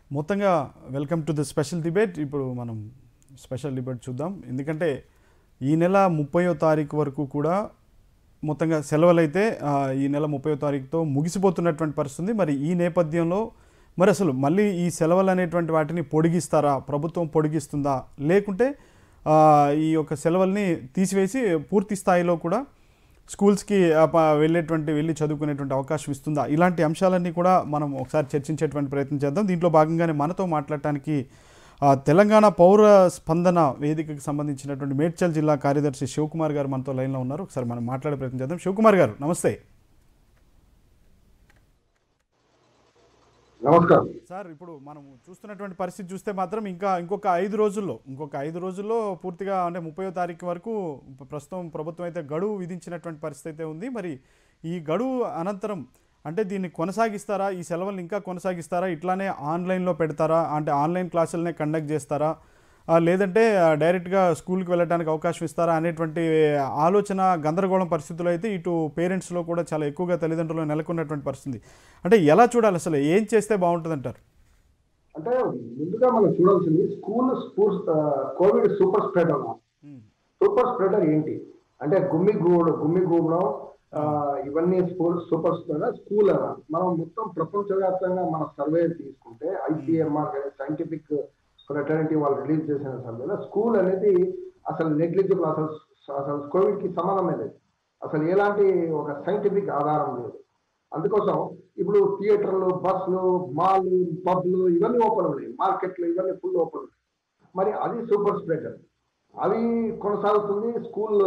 మొత్తంగా welcome to the special debate ఇప్పుడు మనం స్పెషల్ డిబేట్ చూద్దాం ఎందుకంటే ఈ నెల ముప్పయో తారీఖు వరకు కూడా మొత్తంగా సెలవులు అయితే ఆ, ఈ నెల ముప్పయో తారీఖుతో ముగిసిపోతున్నటువంటి పరిస్థితి ఉంది మరి ఈ నేపథ్యంలో మరి అసలు మళ్ళీ ఈ సెలవులు అనేటువంటి వాటిని పొడిగిస్తారా ప్రభుత్వం పొడిగిస్తుందా లేకుంటే ఆ, ఈ యొక్క సెలవుల్ని తీసివేసి పూర్తి స్థాయిలో కూడా స్కూల్స్కి ఆ, ప- వెళ్ళేటువంటి వెళ్ళి చదువుకునేటువంటి అవకాశం ఇస్తుందా ఇలాంటి అంశాలన్నీ కూడా మనం ఒకసారి చర్చించేటువంటి ప్రయత్నం చేద్దాం దీంట్లో భాగంగానే మనతో మాట్లాడటానికి ఆ, తెలంగాణ పౌర స్పందన వేదికకు సంబంధించినటువంటి మేడ్చల్ జిల్లా కార్యదర్శి శివకుమార్ గారు మనతో లైన్లో ఉన్నారు ఒకసారి మనం మాట్లాడే ప్రయత్నం చేద్దాం శివకుమార్ గారు నమస్తే నమస్కారం సార్ ఇప్పుడు మనం చూస్తున్నటువంటి పరిస్థితి చూస్తే మాత్రం ఇంకా ఇంకొక ఐదు రోజుల్లో ఇంకొక ఐదు రోజుల్లో పూర్తిగా అంటే ముప్పయో తారీఖు వరకు ప్రస్తుతం ప్రభుత్వం అయితే గడువు విధించినటువంటి పరిస్థితి అయితే ఉంది మరి ఈ గడువు అనంతరం అంటే దీన్ని కొనసాగిస్తారా ఈ సెలవులను ఇంకా కొనసాగిస్తారా ఇట్లానే ఆన్లైన్లో పెడతారా అంటే ఆన్లైన్ క్లాసులనే కండక్ట్ చేస్తారా ఆ, లేదంటే ఆ, డైరెక్ట్గా స్కూల్కి వెళ్ళడానికి అవకాశం ఇస్తారా అనేటువంటి ఆలోచన గందరగోళం పరిస్థితుల్లో అయితే ఇటు పేరెంట్స్లో కూడా చాలా ఎక్కువగా తల్లిదండ్రులు నెలకొన్నటువంటి పరిస్థితి అంటే ఎలా చూడాలి అసలు ఏం చేస్తే బాగుంటుంది అంటారు అంటే ముందుగా మనం చూడాల్సింది school school covid super spreader super spreader ఏంటి అంటే గుమ్మిగూడు గుమ్మిగూడడం ఆ, ఇవన్నీ స్కూల్ సూపర్ స్ప్రెడర్ స్కూల్ అలా మనం మొత్తం ప్రపంచవ్యాప్తంగా మన సర్వే తీసుకుంటే ఐసీఎంఆర్ కానీ సైంటిఫిక్ ఫ్రెటర్నిటీ వాళ్ళు రిలీజ్ చేసిన సర్వేలో స్కూల్ అనేది అసలు నెగ్లిజిబుల్ అసలు అసలు కోవిడ్ కి సంబంధమే లేదు అసలు ఎలాంటి ఒక సైంటిఫిక్ ఆధారం లేదు అందుకోసం ఇప్పుడు థియేటర్లు బస్సులు మాల్ పబ్లు ఇవన్నీ ఓపెన్ ఉన్నాయి మార్కెట్లు ఇవన్నీ ఫుల్ ఓపెన్ ఉన్నాయి మరి అది సూపర్ స్ప్రెడర్ అవి కొనసాగుతుంది స్కూల్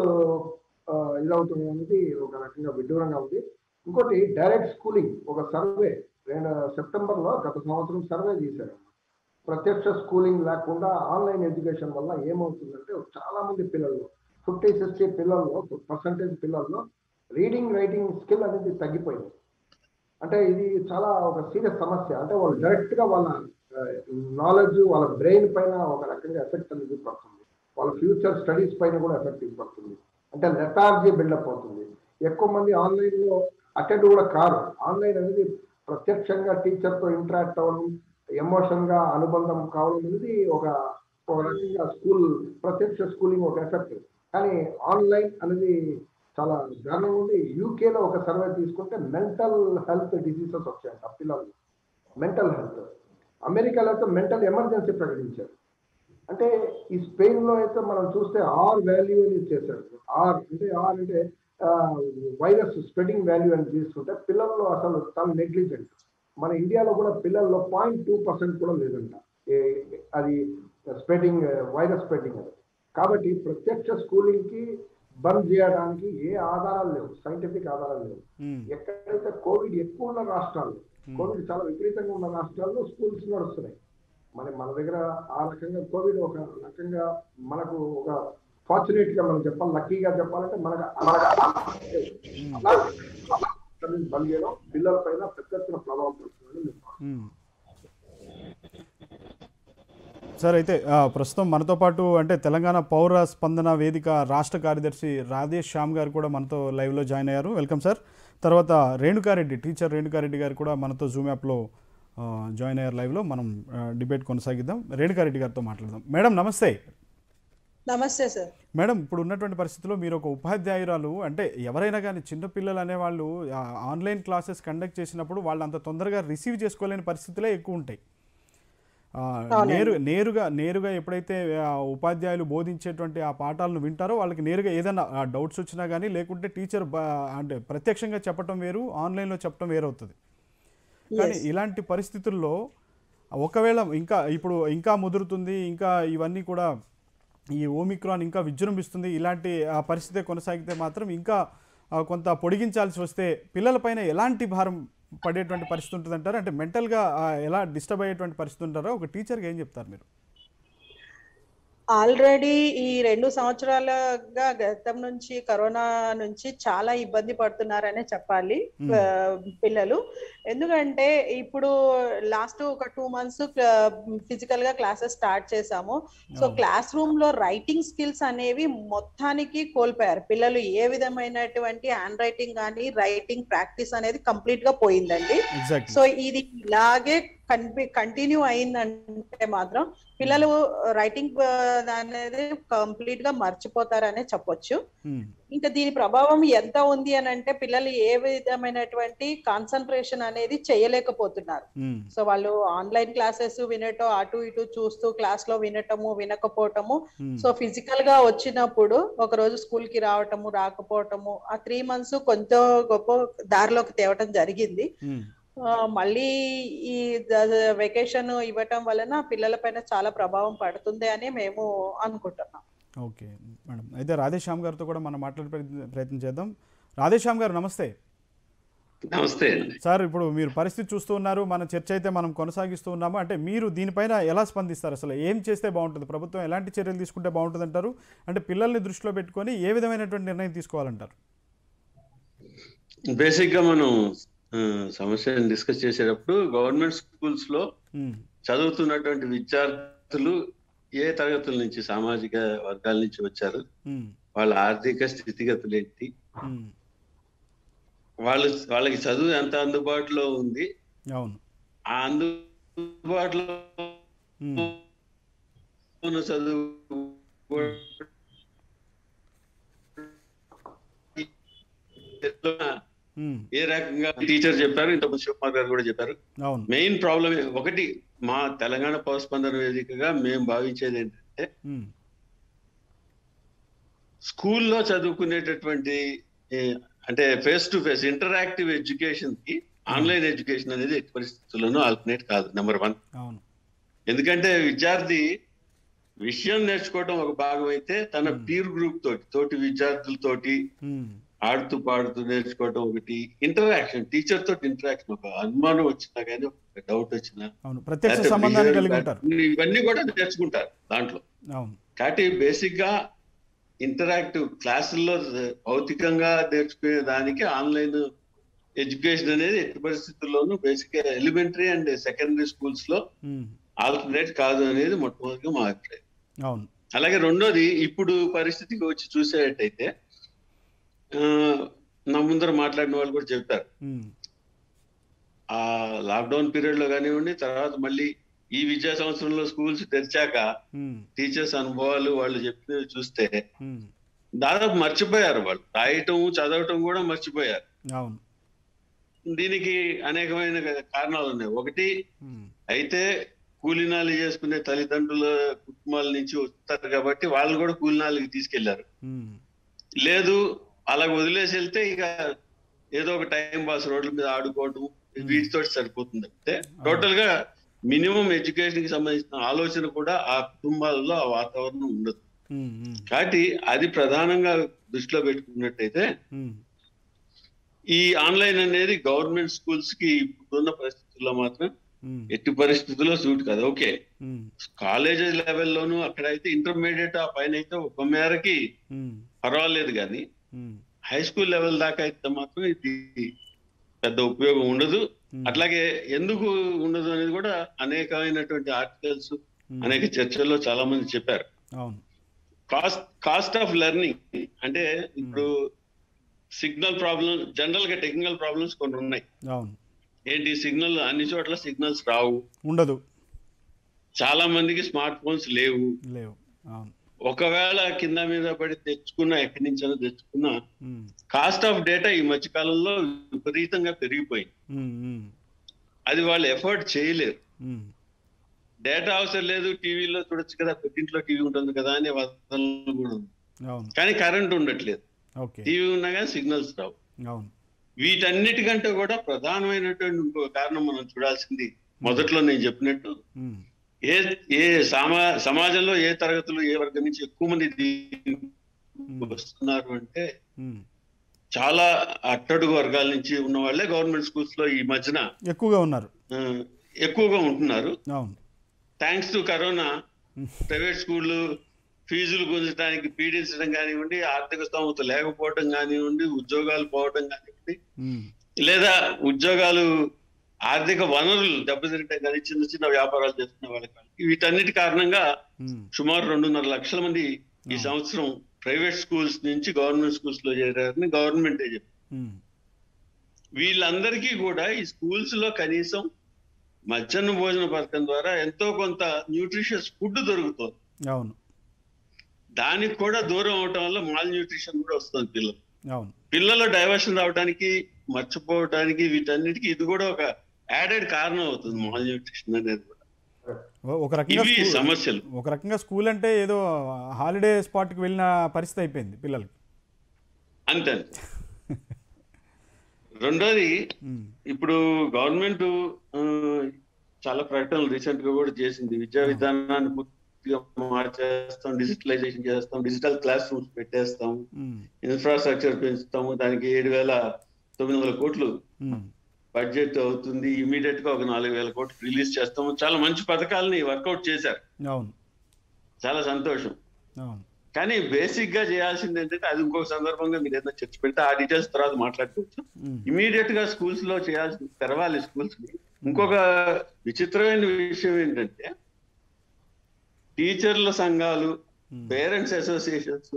ఆ, ఇదవుతుంది అనేది ఒక రకంగా విడ్డూరంగా ఉంది ఇంకోటి డైరెక్ట్ స్కూలింగ్ ఒక సర్వే రెండు సెప్టెంబర్లో గత సంవత్సరం సర్వే చేశారు ప్రత్యక్ష స్కూలింగ్ లేకుండా ఆన్లైన్ ఎడ్యుకేషన్ వల్ల ఏమవుతుందంటే చాలా మంది పిల్లలు ఫిఫ్టీ సిక్స్టీ పిల్లల్లో పర్సంటేజ్ పిల్లల్లో రీడింగ్ రైటింగ్ స్కిల్ అనేది తగ్గిపోయింది అంటే ఇది చాలా ఒక సీరియస్ సమస్య అంటే వాళ్ళు డైరెక్ట్ గా వాళ్ళ నాలెడ్జ్ వాళ్ళ బ్రెయిన్ పైన ఒక రకంగా ఎఫెక్ట్ అనేది పడుతుంది వాళ్ళ ఫ్యూచర్ స్టడీస్ పైన కూడా ఎఫెక్ట్ పడుతుంది అంటే లెటార్జీ బిల్డప్ అవుతుంది ఎక్కువ మంది ఆన్లైన్ లో అటెండ్ కూడా కారు ఆన్లైన్ అనేది ప్రత్యక్షంగా టీచర్ తో ఇంటరాక్ట్ అవ్వడం ఎమోషన్ గా అనుబంధం కావడం అనేది ఒక ఒక రకంగా స్కూల్ ప్రత్యక్ష స్కూలింగ్ ఒక ఎఫెక్ట్ కానీ ఆన్లైన్ అనేది చాలా దారుణంగా ఉంది యూకేలో ఒక సర్వే తీసుకుంటే మెంటల్ హెల్త్ డిసీజెస్ వచ్చాయంట పిల్లలు మెంటల్ హెల్త్ అమెరికాలో అయితే మెంటల్ ఎమర్జెన్సీ ప్రకటించారు అంటే ఈ స్పెయిన్ లో అయితే మనం చూస్తే ఆర్ వాల్యూ అని చేశారు ఆర్ అంటే ఆర్ అంటే వైరస్ స్ప్రెడింగ్ వాల్యూ అని తీసుకుంటే పిల్లల్లో అసలు చాలా నెగ్లిజెంట్ మన ఇండియాలో కూడా పిల్లల్లో పాయింట్ టూ పర్సెంట్ కూడా లేదంట ఏ- అది స్ప్రెడింగ్ వైరస్ స్ప్రెడింగ్ అది కాబట్టి ప్రత్యక్ష స్కూలింగ్ కి బంద్ చేయడానికి ఏ ఆధారాలు లేవు సైంటిఫిక్ ఆధారాలు లేవు మ్మ్. ఎక్కడైతే కోవిడ్ ఎక్కువ ఉన్న రాష్ట్రాలు కోవిడ్ చాలా విపరీతంగా ఉన్న రాష్ట్రాల్లో స్కూల్స్ నడుస్తున్నాయి మరి మన దగ్గర ఆ రకంగా కోవిడ్ ఒక రకంగా మనకు ఒక ఫార్చునేట్ గా మనం చెప్పాలి లక్కీగా చెప్పాలంటే మనకు మనకు అలా చదువు బంద్ చేయడం పిల్లల పైన పెద్ద ఎత్తున ప్రభావం పడుతుందని నేను భావిస్తున్నాను. మ్మ్. సార్ అయితే ఆ, ప్రస్తుతం మనతో పాటు అంటే తెలంగాణ పౌర స్పందన వేదిక రాష్ట్ర కార్యదర్శి రాధేష్ శ్యామ్ గారు కూడా మనతో లైవ్లో జాయిన్ అయ్యారు వెల్కమ్ సార్ తర్వాత రేణుకారెడ్డి టీచర్ రేణుకారెడ్డి గారు కూడా మనతో జూమ్ యాప్లో ఆ, జాయిన్ అయ్యారు లైవ్లో మనం ఆ, డిబేట్ కొనసాగిద్దాం రేణుకారెడ్డి గారితో మాట్లాడదాం మేడం నమస్తే నమస్తే సార్ మేడం ఇప్పుడు ఉన్నటువంటి పరిస్థితుల్లో మీరు ఒక ఉపాధ్యాయురాలు అంటే ఎవరైనా కానీ చిన్నపిల్లలు అనేవాళ్ళు ఆ, ఆన్లైన్ క్లాసెస్ కండక్ట్ చేసినప్పుడు వాళ్ళు అంత తొందరగా రిసీవ్ చేసుకోలేని పరిస్థితులే ఎక్కువ ఉంటాయి ఆ, నేరు నేరుగా నేరుగా ఎప్పుడైతే ఆ, ఉపాధ్యాయులు బోధించేటువంటి ఆ పాఠాలను వింటారో వాళ్ళకి నేరుగా ఏదైనా డౌట్స్ వచ్చినా కానీ లేకుంటే టీచర్ అంటే ప్రత్యక్షంగా చెప్పటం వేరు ఆన్లైన్లో చెప్పటం వేరవుతుంది కానీ ఇలాంటి పరిస్థితుల్లో ఒకవేళ ఇంకా ఇప్పుడు ఇంకా ముదురుతుంది ఇంకా ఇవన్నీ కూడా ఈ ఓమిక్రాన్ ఇంకా విజృంభిస్తుంది ఇలాంటి ఆ పరిస్థితి కొనసాగితే మాత్రం ఇంకా ఆ, కొంత పొడిగించాల్సి వస్తే పిల్లలపైన ఎలాంటి భారం పడేటువంటి పరిస్థితి ఉంటుంది అంటారు అంటే మెంటల్గా ఎలా డిస్టర్బ్ అయ్యేటువంటి పరిస్థితి ఉంటారో ఒక టీచర్గా ఏం చెప్తారు మీరు ఆల్రెడీ ఈ రెండు సంవత్సరాలుగా గతం నుంచి కరోనా నుంచి చాలా ఇబ్బంది పడుతున్నారనే చెప్పాలి ఆ, పిల్లలు ఎందుకంటే ఇప్పుడు లాస్ట్ ఒక టూ మంత్స్ ఫిజికల్ గా క్లాసెస్ స్టార్ట్ చేసాము సో అవును. క్లాస్ రూమ్ లో రైటింగ్ స్కిల్స్ అనేవి మొత్తానికి కోల్పోయారు పిల్లలు ఏ విధమైనటువంటి హ్యాండ్ రైటింగ్ కానీ రైటింగ్ ప్రాక్టీస్ అనేది కంప్లీట్ గా పోయిందండి ఎగ్జాక్ట్లీ సో ఇది ఇలాగే కంటిన్యూ అయిందంటే మాత్రం పిల్లలు రైటింగ్ అనేది కంప్లీట్ గా మర్చిపోతారనే చెప్పొచ్చు ఇంకా దీని ప్రభావం ఎంత ఉంది అని అంటే పిల్లలు ఏ విధమైనటువంటి కాన్సన్ట్రేషన్ అనేది చేయలేకపోతున్నారు సో వాళ్ళు ఆన్లైన్ క్లాసెస్ వినటం అటు ఇటు చూస్తూ క్లాస్ లో వినటము వినకపోవటము సో ఫిజికల్ గా వచ్చినప్పుడు ఒక రోజు స్కూల్ కి రావటము రాకపోవటము ఆ త్రీ మంత్స్ కొంచెం గొప్ప దారిలోకి తేవటం జరిగింది ఆ, మళ్ళీ ఈ వెకేషన్ ఇవ్వటం వలన పిల్లల పైన చాలా ప్రభావం పడుతుంది అని మేము అనుకుంటున్నాం ఓకే మేడం అయితే రాధేశ్యామ్ గారితో కూడా మనం మాట్లాడే ప్రయత్న- ప్రయత్నం చేద్దాం రాధేశ్యామ్ గారు నమస్తే నమస్తే అండి సార్ ఇప్పుడు మీరు పరిస్థితి చూస్తూ ఉన్నారు మన చర్చ అయితే మనం కొనసాగిస్తూ ఉన్నాము అంటే మీరు దీనిపైన ఎలా స్పందిస్తారు అసలు ఏం చేస్తే బాగుంటుంది ప్రభుత్వం ఎలాంటి చర్యలు తీసుకుంటే బాగుంటుంది అంటారు అంటే పిల్లల్ని దృష్టిలో పెట్టుకొని ఏ విధమైనటువంటి నిర్ణయం తీసుకోవాలంటారు బేసిక్ గా మనం ఆ, సమస్యను డిస్కస్ చేసేటప్పుడు గవర్నమెంట్ స్కూల్స్ లో ఉమ్, చదువుతున్నటువంటి విద్యార్థులు ఏ తరగతుల నుంచి సామాజిక వర్గాల నుంచి వచ్చారు ఉమ్, వాళ్ళ ఆర్థిక స్థితిగతులు ఏంటి ఉమ్, వాళ్ళు వాళ్ళకి చదువు ఎంత అందుబాటులో ఉంది అవును ఆ అందుబాటులో ఉమ్, ఉన్న చదువు ఉమ్, ఏ రకంగా టీచర్ చెప్పారు ఇంత శివకుమార్ గారు కూడా చెప్పారు అవును మెయిన్ ప్రాబ్లం ఒకటి మా తెలంగాణ పౌరస్పందన వేదికగా మేము భావించేది ఏంటంటే ఉమ్, స్కూల్లో చదువుకునేటటువంటి ఏ, అంటే face to face interactive education కి ఆన్లైన్ ఎడ్యుకేషన్ అనేది ఎట్టి పరిస్థితుల్లోనూ ఆల్టర్నేట్ కాదు నెంబర్ వన్ అవును ఎందుకంటే విద్యార్థి విషయం నేర్చుకోవడం ఒక భాగం అయితే తన పీర్ గ్రూప్ తోటి తోటి విద్యార్థులతోటి ఉమ్, ఆడుతూ పాడుతూ నేర్చుకోవడం ఒకటి ఇంటరాక్షన్ టీచర్ తోటి ఇంటరాక్షన్ ఒక అనుమానం వచ్చినా కానీ ఒక డౌట్ వచ్చినా అవును ప్రత్యక్ష లేకపోతే సంబంధాన్ని behavior కలిగి ఉంటారు pattern ఇవన్నీ కూడా నేర్చుకుంటారు దాంట్లో అవును కాబట్టి బేసిక్ గా ఇంటరాక్టివ్ క్లాసుల్లో భౌతికంగా నేర్చుకునే దానికి ఆన్లైన్ ఎడ్యుకేషన్ అనేది ఎట్టి పరిస్థితుల్లోనూ బేసిక్ గా ఎలిమెంటరీ అండ్ సెకండరీ స్కూల్స్ లో ఉమ్, ఆల్టర్నేట్ కాదు అనేది మొట్టమొదటిగా మా అభిప్రాయం అవును అలాగే రెండోది ఇప్పుడు పరిస్థితికి వచ్చి చూసేటట్టయితే ఆ, నా ముందర మాట్లాడిన వాళ్ళు కూడా చెప్పారు ఉమ్, ఆ లాక్డౌన్ పీరియడ్ లో కానివ్వండి తర్వాత మళ్ళీ ఈ విద్యా సంవత్సరంలో స్కూల్స్ తెరిచాక ఉమ్, టీచర్స్ అనుభవాలు వాళ్ళు చెప్పినవి చూస్తే ఉమ్, దాదాపు మర్చిపోయారు వాళ్ళు రాయటం చదవటం కూడా మర్చిపోయారు అవును దీనికి అనేకమైన కారణాలు ఉన్నాయి ఒకటి ఉమ్, అయితే కూలినాలు చేసుకునే తల్లిదండ్రుల కుటుంబాల నుంచి వస్తారు కాబట్టి వాళ్ళు కూడా కూలినాలకి తీసుకెళ్లారు ఉమ్, లేదు అలా వదిలేసి వెళ్తే ఇక ఏదో ఒక టైం పాస్ రోడ్ల మీద ఆడుకోవడం వీటితో సరిపోతుంది అంటే టోటల్ గా మినిమం ఎడ్యుకేషన్ కి సంబంధించిన ఆలోచన కూడా ఆ కుటుంబాలలో ఆ వాతావరణం ఉండదు ఉమ్, ఉమ్, కాబట్టి అది ప్రధానంగా దృష్టిలో పెట్టుకున్నట్టయితే ఉమ్, ఈ ఆన్లైన్ అనేది గవర్నమెంట్ స్కూల్స్ కి ఇప్పుడున్న పరిస్థితుల్లో మాత్రం ఉమ్, ఎట్టి పరిస్థితుల్లో సూట్ కాదు ఓకే ఉమ్, కాలేజ్ లెవెల్లోనూ అక్కడైతే ఇంటర్మీడియట్ ఆ పైన అయితే ఒక మేరకి ఉమ్, పర్వాలేదు కానీ ఉమ్, హై స్కూల్ లెవెల్ దాకా అయితే మాత్రం ఇది పెద్ద ఉపయోగం ఉండదు ఉమ్, అట్లాగే ఎందుకు ఉండదు అనేది కూడా అనేకమైనటువంటి ఆర్టికల్స్ ఉమ్, అనేక చర్చల్లో చాలా మంది చెప్పారు అవును కాస్ట్ కాస్ట్ ఆఫ్ లెర్నింగ్ అంటే ఇప్పుడు సిగ్నల్ ప్రాబ్లం జనరల్ గా టెక్నికల్ ప్రాబ్లమ్స్ కొన్ని ఉన్నాయి అవును ఏంటి సిగ్నల్ అన్ని చోట్ల సిగ్నల్స్ రావు ఉండదు చాలా మందికి స్మార్ట్ ఫోన్స్ లేవు లేవు అవును ఒకవేళ కింద మీద పడి తెచ్చుకున్నా ఎక్కడి నుంచైనా తెచ్చుకున్నా ఉమ్, కాస్ట్ ఆఫ్ డేటా ఈ మధ్య కాలంలో విపరీతంగా పెరిగిపోయింది ఉమ్, ఉమ్, అది వాళ్ళు ఎఫర్ట్ చేయలేరు ఉమ్, డేటా అవసరం లేదు టీవీలో చూడొచ్చు కదా పెట్టింట్లో టీవీ ఉంటుంది కదా అనే వాదనలు కూడా ఉంది అవును కానీ కరెంట్ ఉండట్లేదు ఓకే టీవీ ఉన్నా కానీ సిగ్నల్స్ రావు అవును వీటన్నిటికంటే కూడా ప్రధానమైనటువంటి ఇంకో కారణం మనం చూడాల్సింది మొదట్లో నేను చెప్పినట్టు ఉమ్, ఏ ఏ సమా సమాజంలో ఏ తరగతులు ఏ వర్గం నుంచి ఎక్కువ మంది దీనికి వస్తున్నారు అంటే ఉమ్, చాలా అట్టడుగు వర్గాల నుంచి ఉన్న వాళ్ళే గవర్నమెంట్ స్కూల్స్ లో ఈ మధ్యన ఎక్కువగా ఉన్నారు ఆ, ఎక్కువగా ఉంటున్నారు అవును thanks to corona um, private స్కూళ్ళు ఫీజులు గుంజడానికి పీడించడం కానివ్వండి ఆర్థిక స్తోమత లేకపోవడం కానివ్వండి ఉద్యోగాలు పోవడం కానివ్వండి ఉమ్, లేదా ఉద్యోగాలు ఆర్థిక వనరులు దెబ్బతింటాయి కానీ చిన్న చిన్న వ్యాపారాలు చేస్తున్న వాళ్ళకి వాళ్ళకి. వీటన్నిటి కారణంగా ఉమ్, సుమారు రెండున్నర లక్షల మంది ఈ ఆ. సంవత్సరం ప్రైవేట్ స్కూల్స్ నుంచి గవర్నమెంట్ స్కూల్స్ లో చేరారని గవర్నమెంట్ చెప్పి ఉమ్, వీళ్ళందరికీ కూడా ఈ స్కూల్స్ లో కనీసం మధ్యాహ్న భోజన పథకం ద్వారా ఎంతో కొంత న్యూట్రిషియస్ ఫుడ్ దొరుకుతుంది అవును దానికి కూడా దూరం అవటం వల్ల మాల్ న్యూట్రిషన్ కూడా వస్తుంది పిల్లలు అవును పిల్లల డైవర్షన్ రావడానికి మర్చిపోవడానికి వీటన్నిటికీ ఇది కూడా ఒక యాడెడ్ కారణం అవుతుంది మాల్ న్యూట్రిషన్ అనేది కూడా ఓ- ఒక రకంగా ఇవి స్కూల్- సమస్యలు ఒక రకంగా స్కూల్ అంటే ఏదో హాలిడే స్పాట్కి వెళ్ళిన పరిస్థితి అయిపోయింది పిల్లలకి అంతే రెండోది ఉమ్, ఇప్పుడు గవర్నమెంట్ చాలా ప్రకటనలు రీసెంట్ గా కూడా చేసింది విద్యా విధానాన్ని పూర్తిగా మార్చేస్తాం డిజిటలైజేషన్ చేస్తాం డిజిటల్ క్లాస్ రూమ్స్ పెట్టేస్తాం ఉమ్, ఇన్ఫ్రాస్ట్రక్చర్ పెంచుతాము దానికి ఏడు వేల తొమ్మిది వందల కోట్లు ఉమ్, బడ్జెట్ అవుతుంది ఇమీడియట్ గా ఒక నాలుగు వేల కోట్లు రిలీజ్ చేస్తాము చాలా మంచి పథకాలని వర్కౌట్ చేశారు అవును చాలా సంతోషం అవును కానీ బేసిక్ గా చేయాల్సింది ఏంటంటే అది ఇంకొక సందర్భంగా మీరు ఏదైనా చర్చ పెడితే ఆ డీటెయిల్స్ తర్వాత మాట్లాడుకోవచ్చు ఉమ్, ఇమీడియట్ గా స్కూల్స్ లో చేయాల్సి తెరవాలి స్కూల్స్ ని ఇంకొక విచిత్రమైన విషయం ఏంటంటే టీచర్ల సంఘాలు ఉమ్, పేరెంట్స్ అసోసియేషన్స్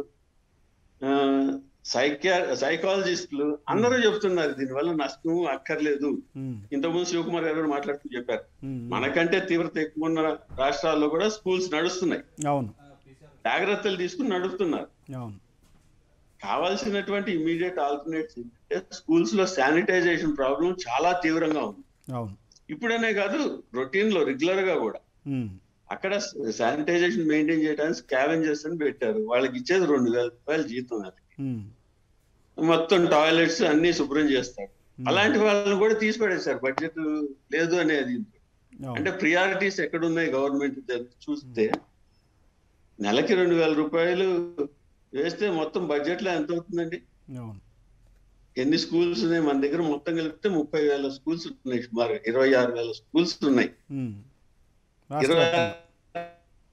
సైక్యా సైకాలజిస్టులు అందరూ చెప్తున్నారు దీనివల్ల నష్టం అక్కర్లేదు ఉమ్, ఇంతకుముందు శివకుమార్ గారు కూడా మాట్లాడుతూ చెప్పారు ఉమ్, మనకంటే తీవ్రత ఎక్కువ ఉన్న రాష్ట్రాల్లో కూడా స్కూల్స్ నడుస్తున్నాయి అవును జాగ్రత్తలు తీసుకుని నడుపుతున్నారు అవును కావాల్సినటువంటి ఇమీడియట్ ఆల్టర్నేట్స్ ఏంటంటే స్కూల్స్ లో శానిటైజేషన్ ప్రాబ్లం చాలా తీవ్రంగా ఉంది అవును ఇప్పుడనే కాదు రొటీన్ లో రెగ్యులర్ గా కూడా ఉమ్, అక్కడ శానిటైజేషన్ మెయింటైన్ చేయడానికి స్కావెంజర్స్ అని పెట్టారు వాళ్ళకి ఇచ్చేది రెండు వేల రూపాయలు జీతం అది ఉమ్, మొత్తం టాయిలెట్స్ అన్ని శుభ్రం చేస్తారు Hmm. అలాంటి వాళ్ళని కూడా తీసి పడేశారు బడ్జెట్ లేదు అనేది అవును అంటే ప్రియారిటీస్ ఎక్కడున్నాయి గవర్నమెంట్ చూస్తే నెలకి రెండు వేల రూపాయలు వేస్తే మొత్తం బడ్జెట్ లో ఎంత అవుతుందండి అవును ఎన్ని స్కూల్స్ ఉన్నాయి మన దగ్గర మొత్తం కలిపితే ముప్పై వేల స్కూల్స్ ఉన్నాయి సుమారు ఇరవై ఆరు వేల స్కూల్స్ ఉన్నాయి ఉమ్, ఇరవై రాష్ట్రవ్యాప్తంగా.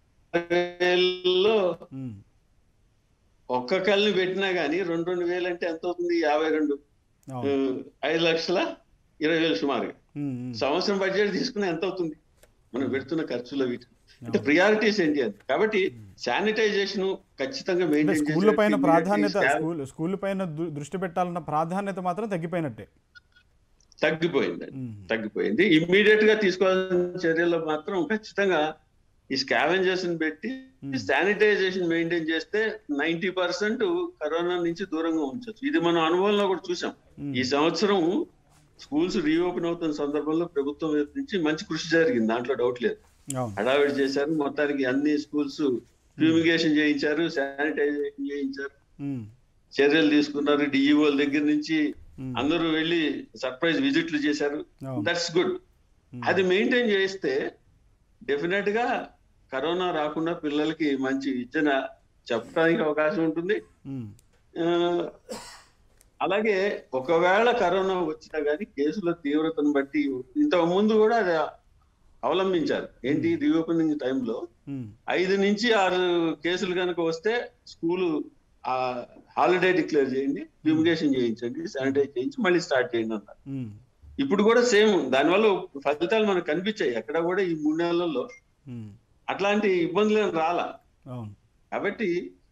వేలలో ఉమ్, ఒక్క కళ్ళని పెట్టినా గానీ రెండు రెండు వేలు అంటే ఎంత అవుతుంది యాభై రెండు అవును ఆ, ఐదు లక్షల ఇరవై వేలు సుమారుగా ఉమ్, ఉమ్, సంవత్సరం బడ్జెట్ తీసుకుని ఎంత అవుతుంది మనం పెడుతున్న ఖర్చులో వీటి అంటే అవును. ప్రియారిటీస్ ఏంటి అని కాబట్టి శానిటైజేషన్ ఖచ్చితంగా అంటే మెయింటైన్ స్కూళ్ళ పైన ప్రాధాన్యత స్కూల్ స్కూల్ పైన దృ- దృష్టి పెట్టాలన్న ప్రాధాన్యత మాత్రం తగ్గిపోయినట్టే తగ్గిపోయింది ఉమ్, తగ్గిపోయింది ఇమ్మీడియట్ గా తీసుకోవాల్సిన చర్యల్లో మాత్రం ఖచ్చితంగా ఈ స్కావెంజర్స్ పెట్టి Hmm. శానిటైజేషన్ మెయింటైన్ చేస్తే నైన్టీ పర్సెంట్ కరోనా నుంచి దూరంగా ఉంచవచ్చు ఇది మనం అనుభవంలో కూడా చూసాం ఉమ్, ఈ సంవత్సరం స్కూల్స్ రీఓపెన్ అవుతున్న సందర్భంలో ప్రభుత్వం వైపు నుంచి మంచి కృషి జరిగింది దాంట్లో డౌట్ లేదు అవును హడావిడి చేశారు మొత్తానికి అన్ని స్కూల్స్ ఫ్యూమిగేషన్ చేయించారు శానిటైజేషన్ చేయించారు ఉమ్, చర్యలు తీసుకున్నారు డిఈఓల దగ్గర నుంచి ఉమ్, అందరూ వెళ్ళి సర్ప్రైజ్ విజిట్లు చేశారు అవును దట్స్ గుడ్ ఉమ్, అది మెయింటైన్ చేస్తే డెఫినెట్ గా కరోనా రాకుండా పిల్లలకి మంచి విద్యన చెప్పడానికి అవకాశం ఉంటుంది ఉమ్, ఆ, అలాగే ఒకవేళ కరోనా వచ్చినా గానీ కేసుల తీవ్రతను బట్టి ఇంతకు ముందు కూడా అది అవలంబించారు ఏంటి రీఓపెనింగ్ టైంలో ఉమ్, ఐదు నుంచి ఆరు కేసులు కనుక వస్తే స్కూలు ఆ హాలిడే డిక్లేర్ చేయండి ఫ్యూమిగేషన్ చేయించండి శానిటైజ్ చేయించి మళ్ళీ స్టార్ట్ చేయండి అన్నారు ఉమ్, ఇప్పుడు ఇప్పుడు కూడా సేమ్ దానివల్ల ఫలితాలు మనకు కనిపించాయి ఎక్కడ కూడా ఈ మూడు నెలల్లో ఉమ్, అట్లాంటి ఇబ్బందులు ఏం రాలా అవును కాబట్టి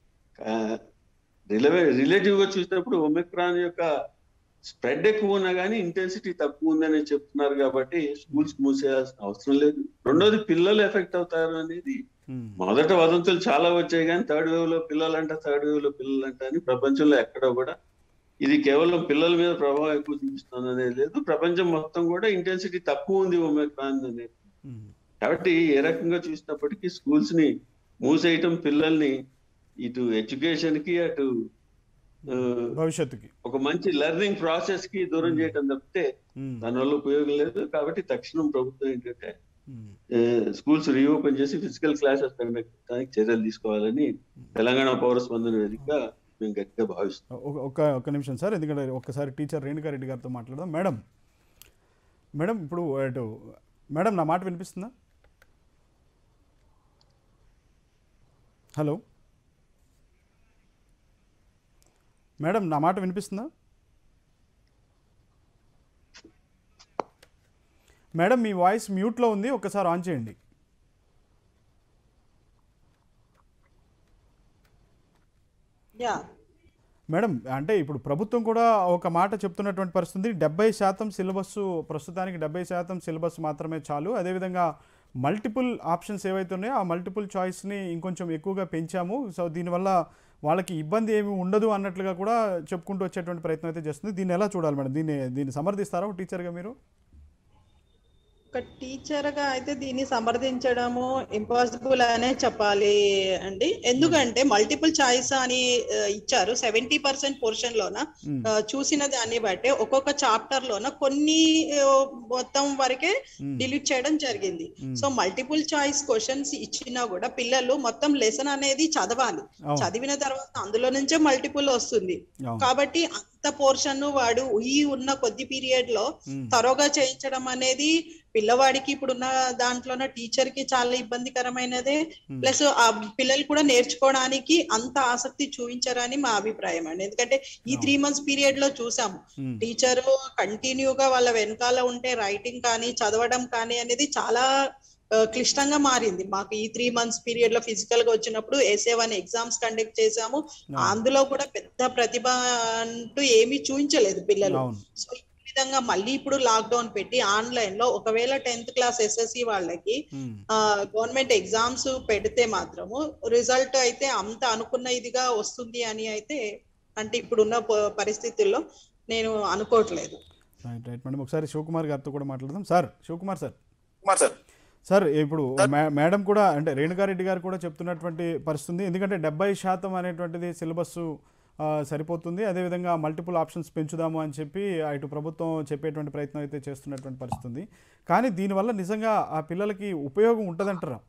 రిలవే రిలేటివ్ గా చూసినప్పుడు ఒమిక్రాన్ యొక్క స్ప్రెడ్ ఎక్కువ ఉన్నా కానీ ఇంటెన్సిటీ తక్కువ ఉందని చెప్తున్నారు కాబట్టి స్కూల్స్ మూసేయాల్సిన అవసరం లేదు రెండోది పిల్లలు ఎఫెక్ట్ అవుతారు అనేది ఉమ్, మొదట వదంతులు చాలా వచ్చాయి కానీ థర్డ్ వేవ్ లో పిల్లలంట థర్డ్ వేవ్ లో పిల్లలంట అని ప్రపంచంలో ఎక్కడ కూడా ఇది కేవలం పిల్లల మీద ప్రభావం ఎక్కువ చూపిస్తుంది అనేది లేదు ప్రపంచం మొత్తం కూడా ఇంటెన్సిటీ తక్కువ ఉంది ఒమిక్రాన్ అనేది ఉమ్, కాబట్టి ఏ రకంగా చూసినప్పటికీ స్కూల్స్ ని మూసేయటం పిల్లల్ని ఇటు ఎడ్యుకేషన్ కి అటు ఆ, భవిష్యత్తుకి ఒక మంచి లెర్నింగ్ ప్రాసెస్ కి దూరం చేయటం తప్పితే ఉమ్, దానివల్ల ఉపయోగం లేదు కాబట్టి తక్షణం ప్రభుత్వం ఏంటంటే ఉమ్, స్కూల్స్ రీఓపెన్ చేసి ఫిజికల్ క్లాసెస్ కండక్ట్ చేయడానికి చర్యలు తీసుకోవాలని తెలంగాణ పౌర స్పందన వేదికగా మేము గట్టిగా భావిస్తున్నాం ఒక- ఒక ఒక నిమిషం సార్ ఎందుకంటే ఒక్కసారి టీచర్ రేణుకారెడ్డి గారితో మాట్లాడదాం మేడం మేడం ఇప్పుడు అటు మేడం నా మాట వినిపిస్తుందా హలో మేడం నా మాట వినిపిస్తుందా మేడం మీ వాయిస్ మ్యూట్లో ఉంది ఒకసారి ఆన్ చేయండి యా మేడం అంటే ఇప్పుడు ప్రభుత్వం కూడా ఒక మాట చెప్తున్నటువంటి పరిస్థితి డెబ్బై శాతం సిలబస్ ప్రస్తుతానికి డెబ్బై శాతం సిలబస్ మాత్రమే చాలు అదేవిధంగా మల్టిపుల్ ఆప్షన్స్ ఏవైతే ఉన్నాయో ఆ మల్టిపుల్ చాయిస్ని ఇంకొంచెం ఎక్కువగా పెంచాము సో దీనివల్ల వాళ్ళకి ఇబ్బంది ఏమి ఉండదు అన్నట్లుగా కూడా చెప్పుకుంటూ వచ్చేటువంటి ప్రయత్నం అయితే చేస్తుంది దీన్ని ఎలా చూడాలి మేడం దీన్ని దీన్ని సమర్థిస్తారా ఒక టీచర్గా మీరు ఒక టీచర్ గా అయితే దీన్ని సమర్థించడము ఇంపాసిబుల్ అనే చెప్పాలి అండి ఎందుకంటే మల్టిపుల్ చాయిస్ అని ఆ, ఇచ్చారు సెవెంటీ పర్సెంట్ పోర్షన్ లోన మ్మ్. ఆ, చూసిన దాన్ని బట్టి ఒక్కొక్క చాప్టర్ లోన కొన్ని ఆ, మొత్తం వరకే మ్మ్. డిలీట్ చేయడం జరిగింది మ్మ్. సో మల్టిపుల్ చాయిస్ క్వశ్చన్స్ ఇచ్చినా కూడా పిల్లలు మొత్తం లెసన్ అనేది చదవాలి అవును. చదివిన తర్వాత అందులో నుంచే మల్టిపుల్ వస్తుంది అవును. కాబట్టి అంత పోర్షన్ వాడు ఈ ఉన్న కొద్ది పీరియడ్ లో మ్మ్. తరోగా చేయించడం అనేది పిల్లవాడికి ఇప్పుడున్న దాంట్లోన టీచర్ కి చాలా ఇబ్బందికరమైనదే ప్లస్ ఆ పిల్లలు కూడా నేర్చుకోవడానికి అంత ఆసక్తి చూపించరని మా అభిప్రాయం అండి ఎందుకంటే ఈ త్రీ మంత్స్ పీరియడ్ లో చూసాము మ్మ్. టీచర్ కంటిన్యూగా వాళ్ళ వెనకాల ఉంటే రైటింగ్ కానీ చదవడం కానీ అనేది చాలా ఆ, క్లిష్టంగా మారింది మాకు ఈ త్రీ మంత్స్ పీరియడ్ లో ఫిజికల్ గా వచ్చినప్పుడు ఎస్ఏ వన్ ఎగ్జామ్స్ కండక్ట్ చేసాము అందులో కూడా పెద్ద ప్రతిభ అంటూ ఏమీ చూపించలేదు పిల్లలు అవును సో ఈ విధంగా మళ్ళీ ఇప్పుడు లాక్డౌన్ పెట్టి ఆన్లైన్ లో ఒకవేళ టెన్త్ క్లాస్ ఎస్ఎస్సి వాళ్ళకి మ్మ్. గవర్నమెంట్ ఎగ్జామ్స్ పెడితే మాత్రము రిజల్ట్ అయితే అంత అనుకున్న ఇదిగా వస్తుంది అని అయితే అంటే ఇప్పుడున్న ప- పరిస్థితుల్లో నేను అనుకోవట్లేదు రైట్ రైట్ మేడం ఒకసారి శివకుమార్ గారితో కూడా మాట్లాడదాం sir Shivakumar sir Kumar sir sir ఇప్పుడు మే- మేడం కూడా అంటే రేణుగారెడ్డి గారు కూడా చెప్తున్నటువంటి పరిస్థితి ఉంది ఎందుకంటే డెబ్బై శాతం అనేటువంటిది సిలబస్ సరిపోతుంది అదేవిధంగా మల్టిపుల్ ఆప్షన్స్ పెంచుదాము అని చెప్పి ఇటు ప్రభుత్వం చెప్పేటువంటి ప్రయత్నం అయితే చేస్తున్నటువంటి పరిస్థితి ఉంది కానీ దీనివల్ల నిజంగా ఆ పిల్లలకి ఉపయోగం ఉంటుందంటారా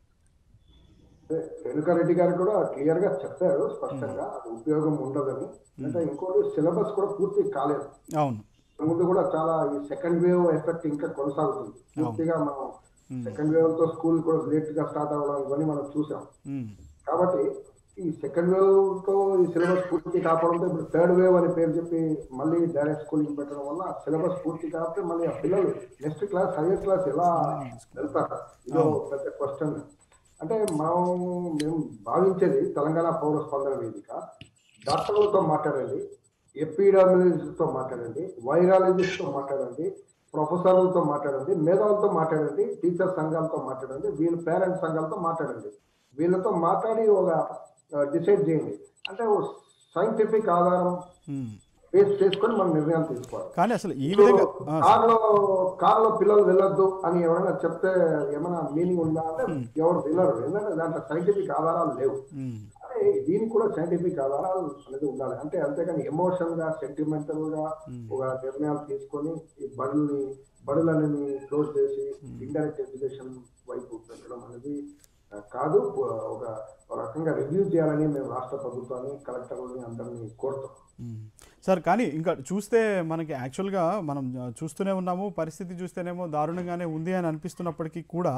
రేణుకారెడ్డి గారు కూడా క్లియర్ గా చెప్పారు స్పష్టంగా అది ఉపయోగం ఉండదని అంటే ఇంకోటి సిలబస్ కూడా పూర్తి కాలేదు అవును ముందు కూడా చాలా ఈ సెకండ్ వేవ్ ఎఫెక్ట్ ఇంకా కొనసాగుతుంది పూర్తిగా మనం సెకండ్ వేవ్ తో స్కూల్ కూడా లేట్ గా స్టార్ట్ అవ్వడం ఇవన్నీ మనం చూసాం ఉమ్, కాబట్టి ఈ సెకండ్ వేవ్ తో ఈ సిలబస్ పూర్తి కాకపోవడంతో ఇప్పుడు థర్డ్ వేవ్ అని పేరు చెప్పి మళ్ళీ డైరెక్ట్ స్కూలింగ్ పెట్టడం వల్ల సిలబస్ పూర్తి కాకపోతే మళ్ళీ ఆ పిల్లలు నెక్స్ట్ క్లాస్ హైయర్ క్లాస్ ఎలా వెళ్తారు ఇదో పెద్ద క్వశ్చన్ అంటే మనం మేము భావించేది తెలంగాణ పౌర స్పందన వేదిక డాక్టర్లతో మాట్లాడండి ఎపిడామిలజిస్ట్ తో మాట్లాడండి వైరాలజిస్ట్ తో మాట్లాడండి ప్రొఫెసర్లతో మాట్లాడండి మేధావులతో మాట్లాడండి టీచర్ సంఘాలతో మాట్లాడండి వీళ్ళ పేరెంట్స్ సంఘాలతో మాట్లాడండి వీళ్ళతో మాట్లాడి ఒక డిసైడ్ చేయండి అంటే సైంటిఫిక్ ఆధారం ఉమ్. బేస్ చేసుకొని మనం నిర్ణయాలు తీసుకోవాలి కానీ అసలు ఈ విధంగా ఆ, కార్లో కార్లో పిల్లలు వెళ్ళొద్దు అని ఎవరైనా చెప్తే ఏమైనా మీనింగ్ ఉందా అంటే ఎవరు వినరు ఎందుకంటే దాంట్లో సైంటిఫిక్ ఆధారాలు లేవు ఉమ్, అదే దీనికి కూడా సైంటిఫిక్ ఆధారాలు అనేది ఉండాలి అంటే అంతేకాని ఎమోషన్ గా సెంటిమెంటల్ గా ఒక నిర్ణయాలు తీసుకొని ఈ బడుల్ని బడులని క్లోజ్ చేసి ఇండైరెక్ట్ ఎడ్యుకేషన్ వైపు పెట్టడం అనేది ఆ, కాదు ఒక ఒక రకంగా రివ్యూ చేయాలని మేము రాష్ట్ర ప్రభుత్వాన్ని కలెక్టర్లని అందరినీ కోరుతాం మ్మ్. సార్ కానీ ఇంకా చూస్తే మనకి యాక్చువల్గా మనం ఆ, చూస్తూనే ఉన్నాము పరిస్థితి చూస్తేనేమో దారుణంగానే ఉంది అని అనిపిస్తున్నప్పటికీ కూడా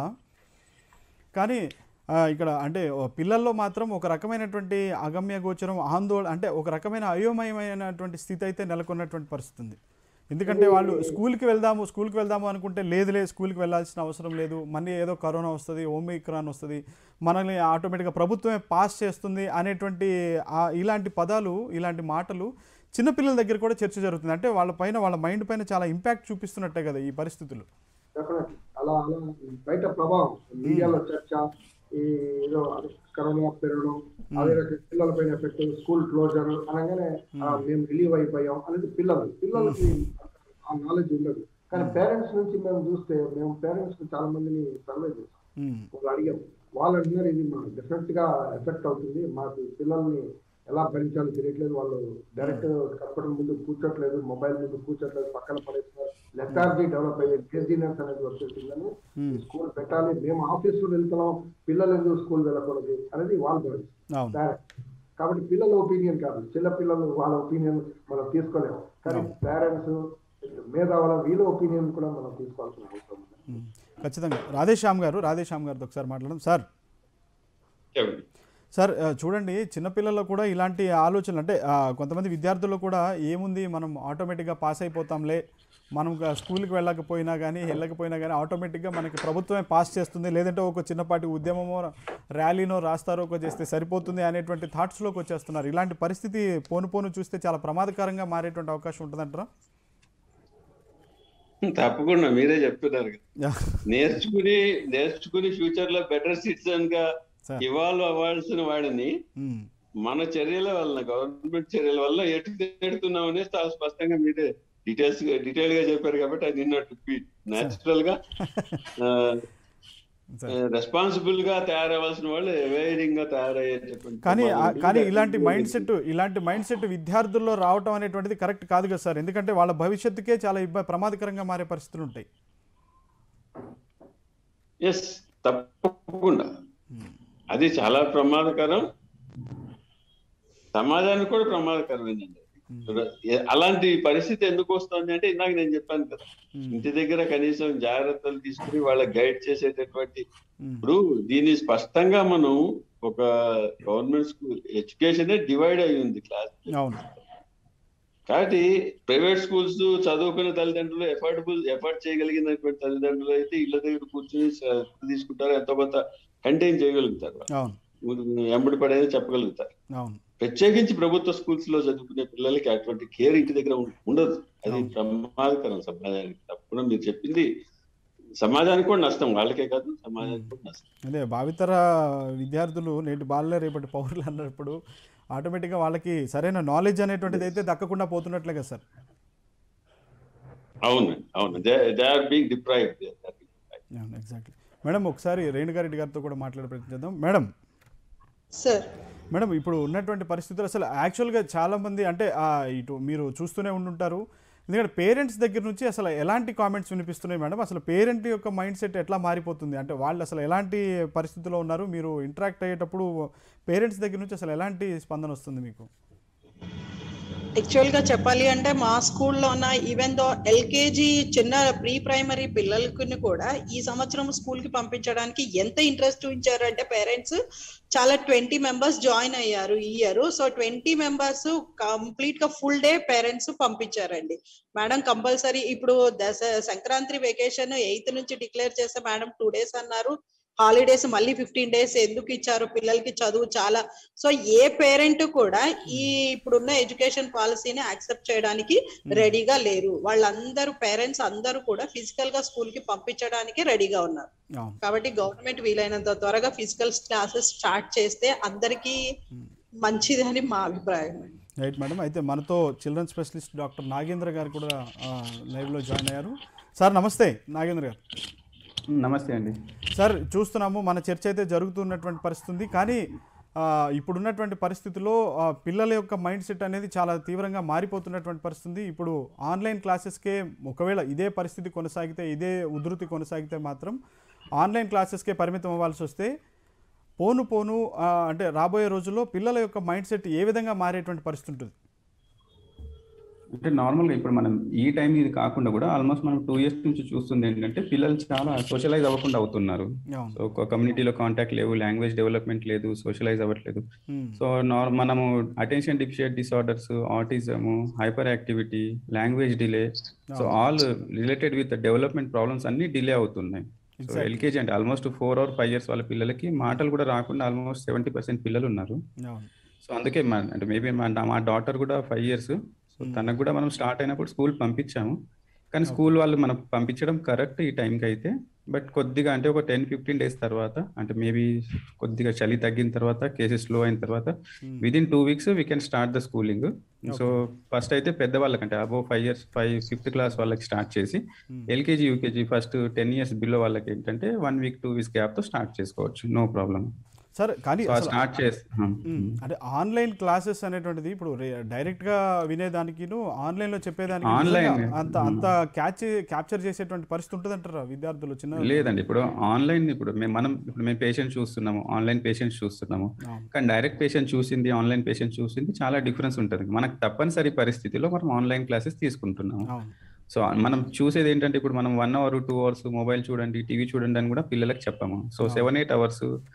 కానీ ఆ, ఇక్కడ అంటే ఓ పిల్లల్లో మాత్రం ఒక రకమైనటువంటి అగమ్య గోచరం ఆందోళన అంటే ఒక రకమైన అయోమయమైనటువంటి స్థితి అయితే నెలకొన్నటువంటి పరిస్థితి ఉంది ఎందుకంటే వాళ్ళు స్కూల్కి వెళ్దాము స్కూల్కి వెళ్దాము అనుకుంటే లేదులే స్కూల్కి వెళ్ళాల్సిన అవసరం లేదు మళ్ళీ ఏదో కరోనా వస్తుంది ఓమిక్రాన్ వస్తుంది మనల్ని ఆటోమేటిక్గా ప్రభుత్వమే పాస్ చేస్తుంది అనేటువంటి ఆ ఇలాంటి పదాలు ఇలాంటి మాటలు చిన్నపిల్లల దగ్గర కూడా చర్చ జరుగుతుంది అంటే వాళ్ళ పైన వాళ్ళ మైండ్ పైన చాలా ఇంపాక్ట్ చూపిస్తున్నట్టే కదా ఈ పరిస్థితులు డెఫినెట్లీ అలా అలా బయట ప్రభావం మీడియాలో చర్చ ఈ ఏదో అది కరోనా పెరగడం అదే రకంగా పిల్లల పైన ఎఫెక్ట్ స్కూల్ క్లోజర్ అనగానే ఆ, మేము రిలీవ్ అయిపోయాం అనేది పిల్లలు పిల్లలకి ఆ నాలెడ్జ్ ఉండదు కానీ పేరెంట్స్ నుంచి మేము చూస్తే మేము పేరెంట్స్ చాలా మందిని సర్వే చేస్తాం మ్మ్. వాళ్ళు అడిగాం వాళ్ళు అంటున్నారు ఇది మా డెఫినెట్ గా ఎఫెక్ట్ అవుతుంది మాకు పిల్లల్ని ఎలా భరించాలో తెలియట్లేదు వాళ్ళు డైరెక్ట్ కంప్యూటర్ ముందు కూర్చోట్లేదు మొబైల్ ముందు కూర్చోట్లేదు పక్కన పడేస్తున్నారు లెథార్జీ డెవలప్ అయ్యేది లేజినెస్ అనేది వచ్చేసిందని స్కూల్ పెట్టాలి మేము ఆఫీసులో వెళ్తున్నాం పిల్లలు ఎందుకు స్కూల్ వెళ్ళకూడదు అనేది వాళ్ళు భావిస్తారు అవును పేరెంట్స్ కాబట్టి పిల్లల ఒపీనియన్ కాదు చిన్న పిల్లలు వాళ్ళ ఒపీనియన్ మనం తీసుకోలేము కానీ పేరెంట్స్ మేధావుల వీళ్ళ ఒపీనియన్ కూడా మనం తీసుకోవాల్సిన అవసరం ఉంది మ్మ్. ఖచ్చితంగా రాధేశ్యామ్ గారు రాధేశ్యామ్ గారితో ఒకసారి మాట్లాడడం సార్ చెప్పండి సార్ ఆ, చూడండి చిన్నపిల్లల్లో కూడా ఇలాంటి ఆలోచనలు అంటే ఆ, కొంతమంది విద్యార్థుల్లో కూడా ఏముంది మనం ఆటోమేటిక్గా పాస్ అయిపోతాంలే మనం గా- స్కూల్కి వెళ్ళకపోయినా కానీ వెళ్ళకపోయినా కానీ ఆటోమేటిక్గా మనకి ప్రభుత్వమే పాస్ చేస్తుంది లేదంటే ఒక చిన్నపాటి ఉద్యమమో ర్యాలీనో రాస్తారోకో చేస్తే సరిపోతుంది అనేటువంటి థాట్స్లోకి వచ్చేస్తున్నారు ఇలాంటి పరిస్థితి పోను పోను చూస్తే చాలా ప్రమాదకరంగా మారేటువంటి అవకాశం ఉంటుందంటారా తప్పకుండా మీరే చెప్తున్నారు కదా. నేర్చుకుని నేర్చుకుని ఫ్యూచర్ లో బెటర్ సిటిజన్ గా సార్ ఇవాల్వ్ అవ్వాల్సిన వాడిని ఉమ్, మన చర్యల వలన గవర్నమెంట్ చర్యల వల్ల ఎటు నేడుతున్నాం అనేది చాలా స్పష్టంగా మీరే డీటెయిల్స్ డీటెయిల్ గా చెప్పారు కాబట్టి అది నిన్న నేచురల్ గా సార్ రెస్పాన్సిబుల్ గా తయారవ్వాల్సిన వాళ్ళు అవేరింగ్ గా తయారయ్యేటటువంటి కానీ ఆ- వాళ్ళు కానీ కూడా ఇలాంటి మైండ్ సెట్ ఇలాంటి మైండ్ సెట్ విద్యార్థుల్లో రావటం అనేటువంటిది కరెక్ట్ కాదు కదా సార్ ఎందుకంటే వాళ్ళ భవిష్యత్తుకే చాలా ఇబ్బంది ప్రమాదకరంగా మారే పరిస్థితులు ఉంటాయి ఎస్ తప్పకుండా అది చాలా ప్రమాదకరం సమాజానికి కూడా ప్రమాదకరమైందండి ఏ- అలాంటి పరిస్థితి ఎందుకు వస్తుంది అంటే ఇందాక నేను చెప్పాను కదా ఇంటి దగ్గర కనీసం జాగ్రత్తలు తీసుకుని వాళ్ళకి గైడ్ చేసేటటువంటి ఉమ్, ఇప్పుడు దీన్ని స్పష్టంగా మనం ఒక గవర్నమెంట్ స్కూల్ ఎడ్యుకేషన్ డివైడ్ అయి ఉంది క్లాస్ అవును కాబట్టి ప్రైవేట్ స్కూల్స్ చదువుకునే తల్లిదండ్రులు ఎఫర్డబుల్ ఎఫర్ట్ చేయగలిగినటువంటి తల్లిదండ్రులు అయితే ఇళ్ళ దగ్గర కూర్చొని శ్రద్ధ తీసుకుంటారు ఎంతో కొంత కంటైన్ చేయగలుగుతారు అవును ఎంబడి పడేది చెప్పగలుగుతారు అవును ప్రత్యేకించి ప్రభుత్వ స్కూల్స్ లో చదువుకునే పిల్లలకి అటువంటి కేర్ ఇంటి దగ్గర ఉం- ఉండదు అది అవును. ప్రమాదకరం సమాజానికి తప్పకుండా మీరు చెప్పింది సమాజానికి కూడా నష్టం వాళ్ళకే కాదు సమాజానికి కూడా నష్టం అదే భావితర విద్యార్థులు నేటి బాలలే రేపటి పౌరులు అన్నప్పుడు ఆటోమేటిక్గా వాళ్ళకి సరైన నాలెడ్జ్ అనేటువంటిది అయితే దక్కకుండా పోతున్నట్లే కదా సార్ అవును అవును they they are being deprive అవును ఎగ్జాక్ట్లీ మేడం ఒకసారి రేణుగారెడ్డి గారితో కూడా మాట్లాడే ప్రయత్నం చేద్దాం మేడం సార్ మేడం ఇప్పుడు ఉన్నటువంటి పరిస్థితులు అసలు యాక్చువల్గా చాలామంది అంటే ఆ, ఇటు మీరు చూస్తూనే ఉండుంటారు ఎందుకంటే పేరెంట్స్ దగ్గర నుంచి అసలు ఎలాంటి కామెంట్స్ వినిపిస్తున్నాయి మేడం అసలు పేరెంట్ యొక్క మైండ్ సెట్ ఎట్లా మారిపోతుంది అంటే వాళ్ళు అసలు ఎలాంటి పరిస్థితుల్లో ఉన్నారు మీరు ఇంటరాక్ట్ అయ్యేటప్పుడు పేరెంట్స్ దగ్గర నుంచి అసలు ఎలాంటి స్పందన వస్తుంది మీకు యాక్చువల్ గా చెప్పాలి అంటే మా స్కూల్లో ఉన్న ఈవెన్ దో ఎల్కేజీ చిన్న ప్రీ ప్రైమరీ పిల్లలకి కూడా ఈ సంవత్సరం స్కూల్ కి పంపించడానికి ఎంత ఇంట్రెస్ట్ చూపించారు అంటే పేరెంట్స్ చాలా ట్వంటీ మెంబర్స్ జాయిన్ అయ్యారు ఈ year so twenty members complete గా ఫుల్ డే పేరెంట్స్ పంపించారండి మేడం కంపల్సరీ ఇప్పుడు దశ సంక్రాంతి వెకేషన్ ఎయిత్ నుంచి డిక్లేర్ చేస్తే మేడం టూ డేస్ అన్నారు హాలిడేస్ మళ్ళీ ఫిఫ్టీన్ డేస్ ఎందుకు ఇచ్చారు పిల్లలకి చదువు చాలా సో ఏ పేరెంట్ కూడా ఈ ఇప్పుడున్న ఎడ్యుకేషన్ పాలసీని యాక్సెప్ట్ చేయడానికి రెడీగా లేరు వాళ్ళందరూ పేరెంట్స్ అందరూ కూడా ఫిజికల్ గా స్కూల్ కి పంపించడానికి రెడీగా ఉన్నారు అవును కాబట్టి గవర్నమెంట్ వీలైనంత త్వరగా ఫిజికల్ క్లాసెస్ స్టార్ట్ చేస్తే అందరికీ మంచిది అని మా అభిప్రాయం రైట్ మేడం అయితే మనతో చిల్డ్రన్ స్పెషలిస్ట్ డాక్టర్ నాగేంద్ర గారు కూడా ఆ, లైవ్లో జాయిన్ అయ్యారు సార్ నమస్తే నాగేంద్ర గారు నమస్తే అండి సార్ చూస్తున్నాము మన చర్చ అయితే జరుగుతున్నటువంటి పరిస్థితి ఉంది కానీ ఆ, ఇప్పుడున్నటువంటి పరిస్థితుల్లో ఆ, పిల్లల యొక్క మైండ్ సెట్ అనేది చాలా తీవ్రంగా మారిపోతున్నటువంటి పరిస్థితి ఉంది ఇప్పుడు ఆన్లైన్ క్లాసెస్కే ఒకవేళ ఇదే పరిస్థితి కొనసాగితే ఇదే ఉధృతి కొనసాగితే మాత్రం ఆన్లైన్ క్లాసెస్కే పరిమితం అవ్వాల్సి వస్తే పోను పోను ఆ, అంటే రాబోయే రోజుల్లో పిల్లల యొక్క మైండ్ సెట్ ఏ విధంగా మారేటువంటి పరిస్థితి ఉంటుంది అంటే నార్మల్గా ఇప్పుడు మనం ఈ టైం ఇది కాకుండా కూడా ఆల్మోస్ట్ మనం టూ ఇయర్స్ నుంచి చూస్తుంది ఏంటంటే పిల్లలు చాలా సోషలైజ్ అవ్వకుండా అవుతున్నారు అవును సో ఒక కమ్యూనిటీలో కాంటాక్ట్ లేవు లాంగ్వేజ్ డెవలప్మెంట్ లేదు సోషలైజ్ అవ్వట్లేదు ఉమ్, సో నార్ మనము attention deficit disorders autism hyper activity language delay so all related with development problems అన్ని డిలే అవుతున్నాయి సో Exactly. ఎల్కేజీ అంటే almost four or five years వాళ్ళ పిల్లలకి మాటలు కూడా రాకుండా ఆల్మోస్ట్ సెవెంటీ పర్సెంట్ పిల్లలు ఉన్నారు అవును సో అందుకే మా అంటే మేబీ మా మా డాటర్ కూడా ఫైవ్ ఇయర్స్ సో తనకు కూడా మనం స్టార్ట్ అయినప్పుడు స్కూల్ పంపించాము కానీ స్కూల్ వాళ్ళు మనం పంపించడం కరెక్ట్ ఈ టైంకి అయితే బట్ కొద్దిగా అంటే ఒక టెన్ ఫిఫ్టీన్ డేస్ తర్వాత అంటే మేబీ కొద్దిగా చలి తగ్గిన తర్వాత కేసెస్ స్లో అయిన తర్వాత within two weeks we can start the schooling so first అయితే పెద్దవాళ్ళకంటే above five years five fifth class వాళ్ళకి స్టార్ట్ చేసి LKG UKG first ten years below వాళ్ళకి ఏంటంటే one week two weeks gap తో start చేసుకోవచ్చు నో ప్రాబ్లం సార్ కానీ so అసలు స్టార్ట్ చేసి ఉమ్, అంటే ఆన్లైన్ క్లాసెస్ అనేటువంటిది ఇప్పుడు రే- డైరెక్ట్ గా వినేదానికిను ఆన్లైన్ లో చెప్పేదానికి Online. నిజంగా అంత అంత క్యాచ్ క్యాప్చర్ చేసేటువంటి పరిస్థితి ఉంటుంది అంటారా విద్యార్థులు చిన్న లేదండి ఇప్పుడు ఆన్లైన్ ఇప్పుడు మేము మనం ఇప్పుడు మేము పేషెంట్ చూస్తున్నాము ఆన్లైన్ పేషెంట్స్ చూస్తున్నాము అవును. కానీ డైరెక్ట్ పేషెంట్ చూసింది ఆన్లైన్ పేషెంట్ చూసింది చాలా డిఫరెన్స్ ఉంటుంది మనకు తప్పనిసరి పరిస్థితిలో మనం ఆన్లైన్ క్లాసెస్ తీసుకుంటున్నాము అవును సో మనం చూసేది ఏంటంటే ఇప్పుడు మనం one hour two hours mobile చూడండి టీవీ చూడండి అని కూడా పిల్లలకు చెప్పాము so seven eight hours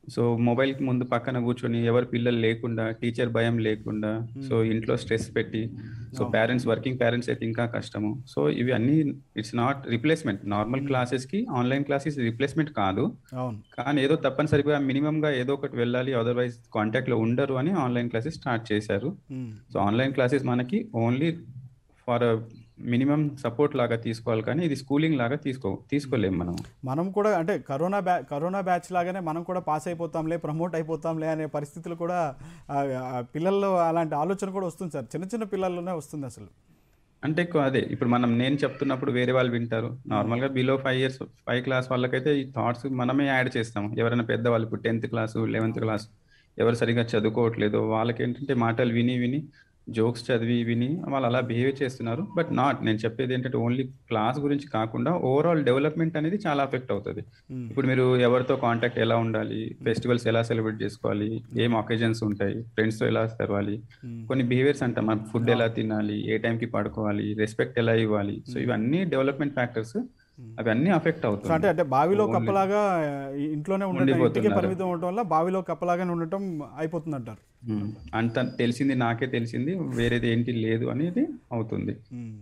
so mobile కి ముందు పక్కన కూర్చొని ఎవరు పిల్లలు లేకుండా టీచర్ భయం లేకుండా సో ఇంట్లో స్ట్రెస్ పెట్టి సో పేరెంట్స్ వర్కింగ్ పేరెంట్స్ అయితే ఇంకా కష్టము సో ఇవి అన్ని it's not replacement normal classes కి ఆన్లైన్ క్లాసెస్ రిప్లేస్మెంట్ కాదు అవును కానీ ఏదో తప్పనిసరిగా మినిమం గా ఏదో ఒకటి వెళ్ళాలి అదర్వైజ్ కాంటాక్ట్ లో ఉండరు అని ఆన్లైన్ క్లాసెస్ స్టార్ట్ చేశారు ఉమ్. సో ఆన్లైన్ క్లాసెస్ మనకి ఓన్లీ ఫర్ మినిమం సపోర్ట్ లాగా తీసుకోవాలి కానీ ఇది స్కూలింగ్ లాగా తీసుకో తీసుకోలేము మనం మనం కూడా అంటే కరోనా బ్యా కరోనా బ్యాచ్ లాగానే మనం కూడా పాస్ అయిపోతాంలే ప్రమోట్ అయిపోతాంలే అనే పరిస్థితులు కూడా ఆ, ఆ, పిల్లల్లో అలాంటి ఆలోచన కూడా వస్తుంది సార్ చిన్న చిన్న పిల్లల్లోనే వస్తుంది అసలు అంటే ఎక్కువ అదే ఇప్పుడు మనం నేను చెప్తున్నప్పుడు వేరే వాళ్ళు వింటారు నార్మల్ గా below five years five class వాళ్ళకైతే ఈ థాట్స్ మనమే యాడ్ చేస్తాం ఎవరైనా పెద్దవాళ్ళు ఇప్పుడు టెన్త్ క్లాసు లెవెన్త్ క్లాస్ ఎవరు సరిగా చదువుకోవట్లేదు వాళ్ళకి ఏంటంటే మాటలు విని విని జోక్స్ చదివి విని వాళ్ళు అలా బిహేవ్ చేస్తున్నారు బట్ నాట్ నేను చెప్పేది ఏంటంటే ఓన్లీ క్లాస్ గురించి కాకుండా ఓవరాల్ డెవలప్మెంట్ అనేది చాలా అఫెక్ట్ అవుతుంది Hmm. ఇప్పుడు మీరు ఎవరితో కాంటాక్ట్ ఎలా ఉండాలి ఫెస్టివల్స్ ఎలా సెలబ్రేట్ చేసుకోవాలి ఏం ఒకేజన్స్ ఉంటాయి ఫ్రెండ్స్ తో ఎలా తెరవాలి కొన్ని బిహేవియర్స్ అంటాం మనం ఫుడ్ ఎలా తినాలి ఏ టైంకి పడుకోవాలి రెస్పెక్ట్ ఎలా ఇవ్వాలి సో ఇవన్నీ డెవలప్మెంట్ ఫ్యాక్టర్స్ అవి అన్నీ అఫెక్ట్ సో అంటే అవుతాయి అంటే బావిలో Only- కప్పలాగా ఈ ఇంట్లోనే ఉండటం ఇంటికి ఉండిపోతున్నారు. పరిమితం ఉండటం వల్ల బావిలో కప్పలాగానే ఉండటం అయిపోతుంది అంటారు ఉమ్. అంత తెలిసింది నాకే తెలిసింది వేరేది ఏంటి లేదు అనేది అవుతుంది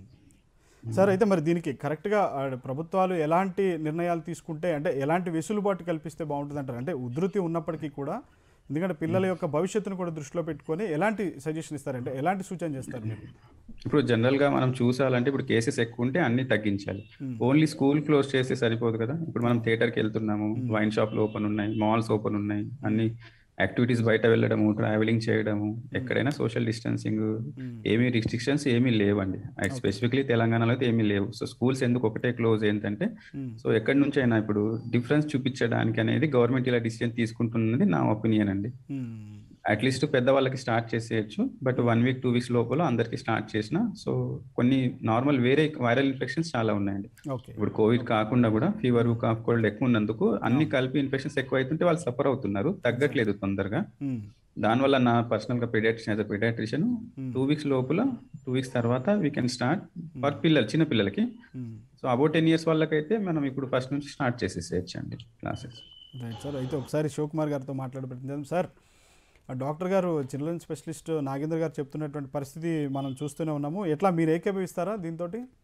సార్ అయితే మరి దీనికి కరెక్ట్గా ఆ, ప్రభుత్వాలు ఎలాంటి నిర్ణయాలు తీసుకుంటే అంటే ఎలాంటి వెసులుబాటు కల్పిస్తే బాగుంటుంది అంటారు అంటే ఉధృతి ఉన్నప్పటికీ కూడా ఎందుకంటే పిల్లల యొక్క భవిష్యత్తును కూడా దృష్టిలో పెట్టుకొని ఎలాంటి సజెషన్ ఇస్తారంటే ఎలాంటి సూచన చేస్తారు మీరు ఇప్పుడు జనరల్ గా మనం చూసాలంటే ఇప్పుడు కేసెస్ ఎక్కువ ఉంటే అన్ని తగ్గించాలి ఓన్లీ స్కూల్ క్లోజ్ చేస్తే సరిపోదు కదా ఇప్పుడు మనం థియేటర్కి వెళ్తున్నాము వైన్ షాప్లు ఓపెన్ ఉన్నాయి మాల్స్ ఓపెన్ ఉన్నాయి అన్ని యాక్టివిటీస్ బయట వెళ్ళడము ట్రావెలింగ్ చేయడము ఎక్కడైనా సోషల్ డిస్టెన్సింగ్ ఏమీ రిస్ట్రిక్షన్స్ ఏమీ లేవండి స్పెసిఫిక్లీ తెలంగాణలో అయితే ఏమీ లేవు సో స్కూల్స్ ఎందుకు ఒకటే క్లోజ్ ఏంటంటే సో ఎక్కడి నుంచి అయినా ఇప్పుడు డిఫరెన్స్ చూపించడానికి అనేది గవర్నమెంట్ ఇలా డిసిజన్ తీసుకుంటున్నది నా ఒపీనియన్ అండి అట్లీస్ట్ పెద్దవాళ్ళకి స్టార్ట్ చేసేయచ్చు but one week two weeks లోపల అందరికి స్టార్ట్ చేసిన సో కొన్ని నార్మల్ వేరే వైరల్ ఇన్ఫెక్షన్స్ చాలా ఉన్నాయండి ఓకే ఇప్పుడు కోవిడ్ కాకుండా కూడా ఫీవర్ కాఫ్ కోల్డ్ ఎక్కువ ఉన్నందుకు అన్ని కలిపి ఇన్ఫెక్షన్స్ ఎక్కువ అవుతుంటే వాళ్ళు సఫర్ అవుతున్నారు తగ్గట్లేదు తొందరగా దానివల్ల నా పర్సనల్ గా paediatrician as paediatrician two weeks లోపల టూ వీక్స్ తర్వాత వీ కెన్ స్టార్ట్ ఫర్ పిల్లలు చిన్న పిల్లలకి సో అబౌట్ టెన్ ఇయర్స్ వాళ్ళకైతే మనం ఇప్పుడు ఫస్ట్ నుంచి స్టార్ట్ చేసేసేయచ్చు అండి క్లాసెస్ రైట్ సార్ అయితే ఒకసారి శివకుమార్ గారితో మాట్లాడబడుతుంది సార్ ఆ డాక్టర్ గారు చిల్డ్రన్ స్పెషలిస్ట్ నాగేంద్ర గారు చెప్తున్నటువంటి పరిస్థితి మనం చూస్తూనే ఉన్నాము ఎట్లా మీరు ఏకీభవిస్తారా దీంతో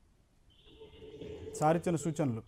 సార్ ఇచ్చిన సూచనలు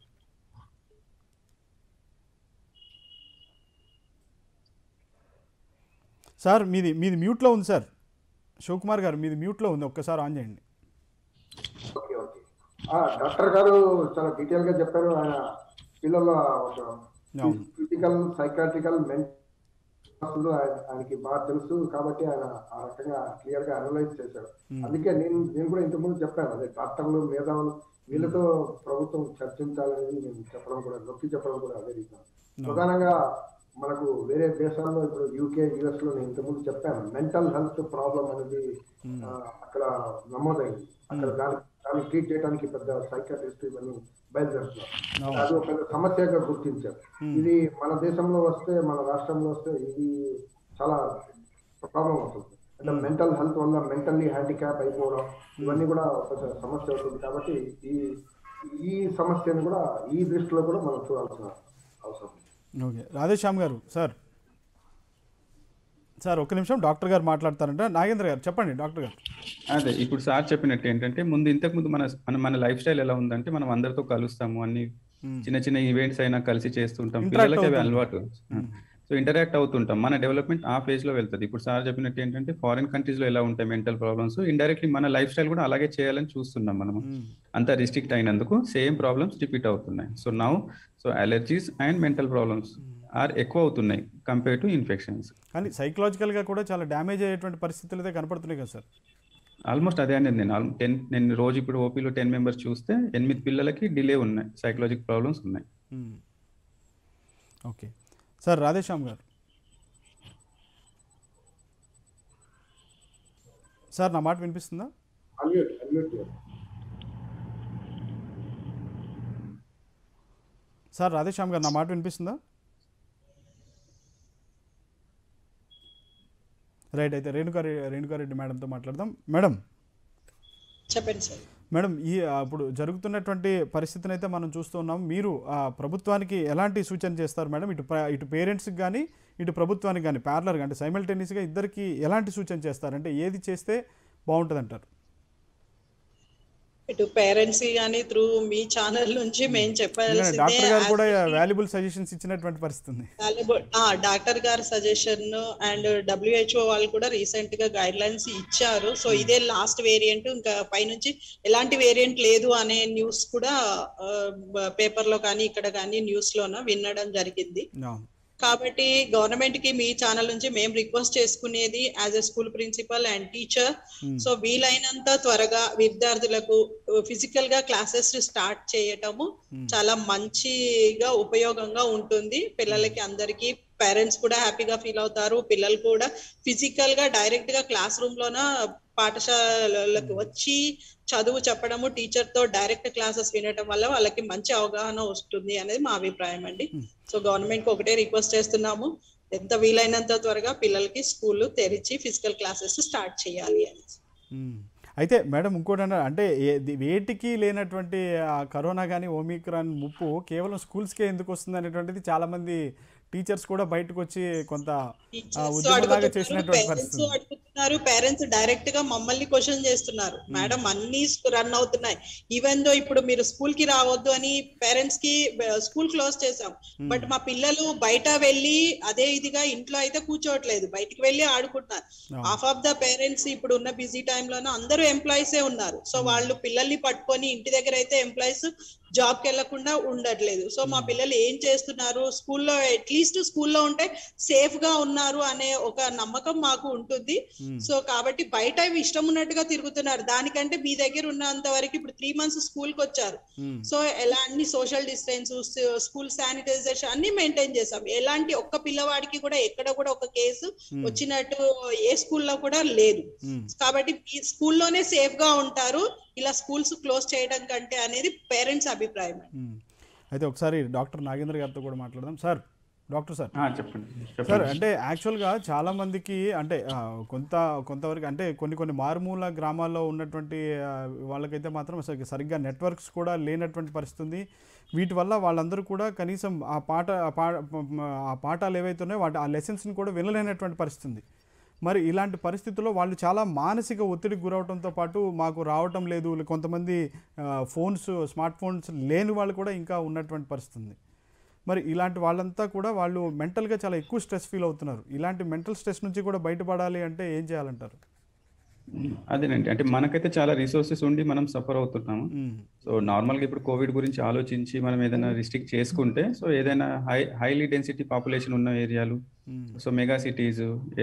సార్ మీది మీది మ్యూట్లో ఉంది సార్ శివకుమార్ గారు మీది మ్యూట్లో ఉంది ఒక్కసారి ఆన్ చేయండి ఓకే ఓకే ఆ, డాక్టర్ గారు చాలా డీటెయిల్ గా చెప్పారు ఆయన పిల్లల ఒక అవును. ఫిజికల్ సైకాట్రికల్ మెంటల్ ఆయనకి బాగా తెలుసు కాబట్టి ఆయన ఆ రకంగా క్లియర్ గా అనలైజ్ చేశాడు అందుకే నేను నేను కూడా ఇంతకుముందు చెప్పాను అదే డాక్టర్లు మేధావులు వీళ్ళతో ప్రభుత్వం చర్చించాలనేది నేను చెప్పడం కూడా నొక్కి చెప్పడం కూడా అదే రీజన్ ప్రధానంగా మనకు వేరే దేశాల్లో ఇప్పుడు యూకే యుఎస్ లో నేను ఇంతకుముందు చెప్పాను మెంటల్ హెల్త్ ప్రాబ్లం అనేది ఆ, అక్కడ నమోదైంది అక్కడ దాని దాన్ని ట్రీట్ చేయడానికి పెద్ద సైకాట్రిస్ట్ ఇవన్నీ బయలుదేరుతున్నారు అది ఒక పెద్ద సమస్యగా గుర్తించారు ఇది మన దేశంలో వస్తే మన రాష్ట్రంలో వస్తే ఇది చాలా ప్రాబ్లం అవుతుంది అంటే మెంటల్ హెల్త్ వల్ల మెంటల్లీ హ్యాండిక్యాప్ అయిపోవడం ఇవన్నీ కూడా ఒక పెద్ద సమస్య అవుతుంది కాబట్టి ఈ ఈ సమస్యను కూడా ఈ దృష్టిలో కూడా మనం చూడాల్సిన అవసరం ఉంది. ఓకే రాధేశ్యామ్ గారు సార్ సార్ ఒక్క నిమిషం డాక్టర్ గారు మాట్లాడతారంట నాగేంద్ర గారు చెప్పండి డాక్టర్ గారు అదే ఇప్పుడు సార్ చెప్పినట్టు ఏంటంటే ముందు ఇంతకు ముందు మన మన మన లైఫ్ స్టైల్ ఎలా ఉందంటే మనం అందరితో కలుస్తాము అన్ని చిన్న చిన్న ఈవెంట్స్ అయినా కలిసి చేస్తుంటాం Interact పిల్లలకి అవి అవుతుంటాం. అలవాటు సో ఇంటరాక్ట్ అవుతుంటాం మన డెవలప్మెంట్ ఆ ఫేజ్ లో వెళ్తుంది ఇప్పుడు సార్ చెప్పినట్టు ఏంటంటే ఫారిన్ కంట్రీస్ లో ఎలా ఉంటాయి మెంటల్ ప్రాబ్లమ్స్ ఇండైరెక్ట్లీ మన లైఫ్ స్టైల్ కూడా అలాగే చేయాలని చూస్తున్నాం మనము అంత రిస్ట్రిక్ట్ అయినందుకు సేమ్ ప్రాబ్లమ్స్ రిపీట్ అవుతున్నాయి so now so allergies and mental problems are ఎక్కువ అవుతున్నాయి కంపేర్ టు ఇన్ఫెక్షన్స్ కానీ సైకలాజికల్గా కూడా చాలా డ్యామేజ్ అయ్యేటువంటి పరిస్థితులు అయితే కనపడుతున్నాయి కదా సార్ ఆల్మోస్ట్ అదే అనేది నేను టెన్ నేను రోజు ఇప్పుడు ఓపీలో టెన్ మెంబర్స్ చూస్తే ఎనిమిది పిల్లలకి డిలే ఉన్నాయి సైకలాజిక్ ప్రాబ్లమ్స్ ఉన్నాయి ఓకే సార్ రాధేశ్యామ్ గారు సార్ నా మాట వినిపిస్తుందా అన్మ్యూట్ అన్మ్యూట్ చేయండి. సార్ రాధేశ్యామ్ గారు నా మాట వినిపిస్తుందా రైట్ అయితే రేణుకారెడ్డి రేణుకారెడ్డి మేడంతో మాట్లాడదాం మేడం చెప్పండి సార్ మేడం ఈ ఆ, ఇప్పుడు జరుగుతున్నటువంటి పరిస్థితిని అయితే మనం చూస్తున్నాం మీరు ఆ, ప్రభుత్వానికి ఎలాంటి సూచన చేస్తారు మేడం ఇటు ప్ర- ఇటు పేరెంట్స్కి కానీ ఇటు ప్రభుత్వానికి కానీ ప్యారలర్గా అంటే సైమల్టేనియస్గా ఇద్దరికి ఎలాంటి సూచన చేస్తారు అంటే ఏది చేస్తే బాగుంటుంది అంటారు ఇటు పేరెంట్స్ కానీ త్రూ మీ ఛానల్ నుంచి మేము చెప్పాల్సిందే డాక్టర్ గారు కూడా as a వాల్యుబుల్ సజెషన్స్ ఇచ్చినటువంటి పరిస్థితి ఉంది valuable- ఆ డాక్టర్ గారి సజెషన్ అండ్ డబ్ల్యూహెచ్ఓ వాళ్ళు కూడా రీసెంట్ గా గైడ్ లైన్స్ ఇచ్చారు సో ఇదే లాస్ట్ వేరియంట్ ఇంకా పైనుంచి ఎలాంటి వేరియంట్ లేదు అనే న్యూస్ కూడా పేపర్ లో కానీ ఇక్కడ కానీ న్యూస్ లోన వినడం జరిగింది అవును కాబట్టి గవర్నమెంట్ కి మీ ఛానల్ నుంచి మేము రిక్వెస్ట్ చేసుకునేది as a school principal and teacher so వీలైనంత త్వరగా విద్యార్థులకు ఫిజికల్ గా క్లాసెస్ స్టార్ట్ చేయటము చాలా మంచిగా ఉపయోగంగా ఉంటుంది పిల్లలకి అందరికి పేరెంట్స్ కూడా హ్యాపీగా ఫీల్ అవుతారు పిల్లలు కూడా ఫిజికల్ గా డైరెక్ట్ గా క్లాస్ రూమ్ లోన పాఠశాలలకు వచ్చి చదువు చెప్పడము టీచర్ తో డైరెక్ట్ క్లాసెస్ వినడం వల్ల వాళ్ళకి మంచి అవగాహన వస్తుంది అనేది మా అభిప్రాయం అండి సో గవర్నమెంట్ కి ఒకటే రిక్వెస్ట్ చేస్తున్నాము ఎంత వీలైనంత త్వరగా పిల్లలకి స్కూల్ తెరిచి ఫిజికల్ క్లాసెస్ స్టార్ట్ చేయాలి అని మ్మ్. అయితే మేడం ఇంకోటి అన్నారు అంటే ఏ- ది- వేటికి లేనటువంటి ఆ కరోనా కానీ ఓమిక్రాన్ ముప్పు కేవలం స్కూల్స్కే ఎందుకు వస్తుంది అనేటువంటిది చాలామంది టీచర్స్ కూడా బయటకు వచ్చి కొంత ఆ, ఉద్యమంలాగా చేసినటువంటి పేరెంట్స్ పరిస్థితి అడుగుతున్నారు పేరెంట్స్ డైరెక్ట్ గా మమ్మల్ని క్వశ్చన్ చేస్తున్నారు మేడం అన్ని రన్ అవుతున్నాయి ఈవెన్ దో ఇప్పుడు మీరు స్కూల్ కి రావద్దు అని పేరెంట్స్ కి స్కూల్ క్లోజ్ చేసాం బట్ మా పిల్లలు బయట వెళ్ళి అదే ఇదిగా ఇంట్లో అయితే కూర్చోవట్లేదు బయటికి వెళ్ళి ఆడుకుంటున్నారు హాఫ్ ఆఫ్ ద పేరెంట్స్ ఇప్పుడు ఉన్న బిజీ లోనూ అందరూ ఎంప్లాయీస్ ఏ ఉన్నారు సో వాళ్ళు పిల్లల్ని పట్టుకొని ఇంటి దగ్గర అయితే ఎంప్లాయీస్ జాబ్ కి వెళ్లకుండా ఉండట్లేదు సో మా పిల్లలు ఏం చేస్తున్నారు స్కూల్లో అట్లీస్ట్ స్కూల్లో ఉంటే సేఫ్ గా ఉన్నారు అనే ఒక నమ్మకం మాకు ఉంటుంది సో కాబట్టి బయట ఇవి ఇష్టం ఉన్నట్టుగా తిరుగుతున్నారు దానికంటే మీ దగ్గర ఉన్నంత వరకు ఇప్పుడు త్రీ మంత్స్ స్కూల్ కి వచ్చారు మ్మ్. సో ఎలా అన్ని సోషల్ డిస్టెన్స్ స్కూల్ శానిటైజేషన్ అన్ని మెయింటైన్ చేసాం ఎలాంటి ఒక్క పిల్లవాడికి కూడా ఎక్కడ కూడా ఒక కేసు వచ్చినట్టు ఏ స్కూల్లో కూడా లేదు మ్మ్. కాబట్టి ఈ స్కూల్లోనే సేఫ్ గా ఉంటారు ఇలా స్కూల్స్ క్లోజ్ చేయడం కంటే అనేది పేరెంట్స్ అభిప్రాయం మ్మ్. అయితే ఒకసారి డాక్టర్ నాగేంద్ర గారితో కూడా మాట్లాడదాం సార్ డాక్టర్ సార్ ఆ, చెప్పండి సార్ చెప్పండి అంటే యాక్చువల్గా చాలా మందికి అంటే ఆ, కొంత కొంతవరకు అంటే కొన్ని కొన్ని మారుమూల గ్రామాల్లో ఉన్నటువంటి ఆ, వాళ్ళకైతే మాత్రం అసలు సరిగ్గా నెట్వర్క్స్ కూడా లేనటువంటి పరిస్థితి ఉంది వీటి వల్ల వాళ్ళందరూ కూడా కనీసం ఆ పాట ఆ పా- ఆ పాఠాలు ఏవైతే ఉన్నాయో వాటి ఆ లెసన్స్ని కూడా వినలేనటువంటి పరిస్థితి ఉంది మరి ఇలాంటి పరిస్థితుల్లో వాళ్ళు చాలా మానసిక ఒత్తిడికి గురవడంతో పాటు మాకు రావటం లేదు కొంతమంది ఫోన్స్ స్మార్ట్ ఫోన్స్ లేని వాళ్ళు కూడా ఇంకా ఉన్నటువంటి పరిస్థితి ఉంది మరి ఇలాంటి వాళ్ళంతా కూడా వాళ్ళు మెంటల్గా చాలా ఎక్కువ స్ట్రెస్ ఫీల్ అవుతున్నారు ఇలాంటి మెంటల్ స్ట్రెస్ నుంచి కూడా బయటపడాలి అంటే ఏం చేయాలంటారు అదేనండి అంటే మనకైతే చాలా రిసోర్సెస్ ఉండి మనం సఫర్ అవుతున్నాము మ్మ్. సో నార్మల్గా ఇప్పుడు కోవిడ్ గురించి ఆలోచించి మనం ఏదైనా రిస్ట్రిక్ట్ చేసుకుంటే సో ఏదైనా హై హైలీ డెన్సిటీ పాపులేషన్ ఉన్న ఏరియాలు మ్మ్. సో మెగా సిటీస్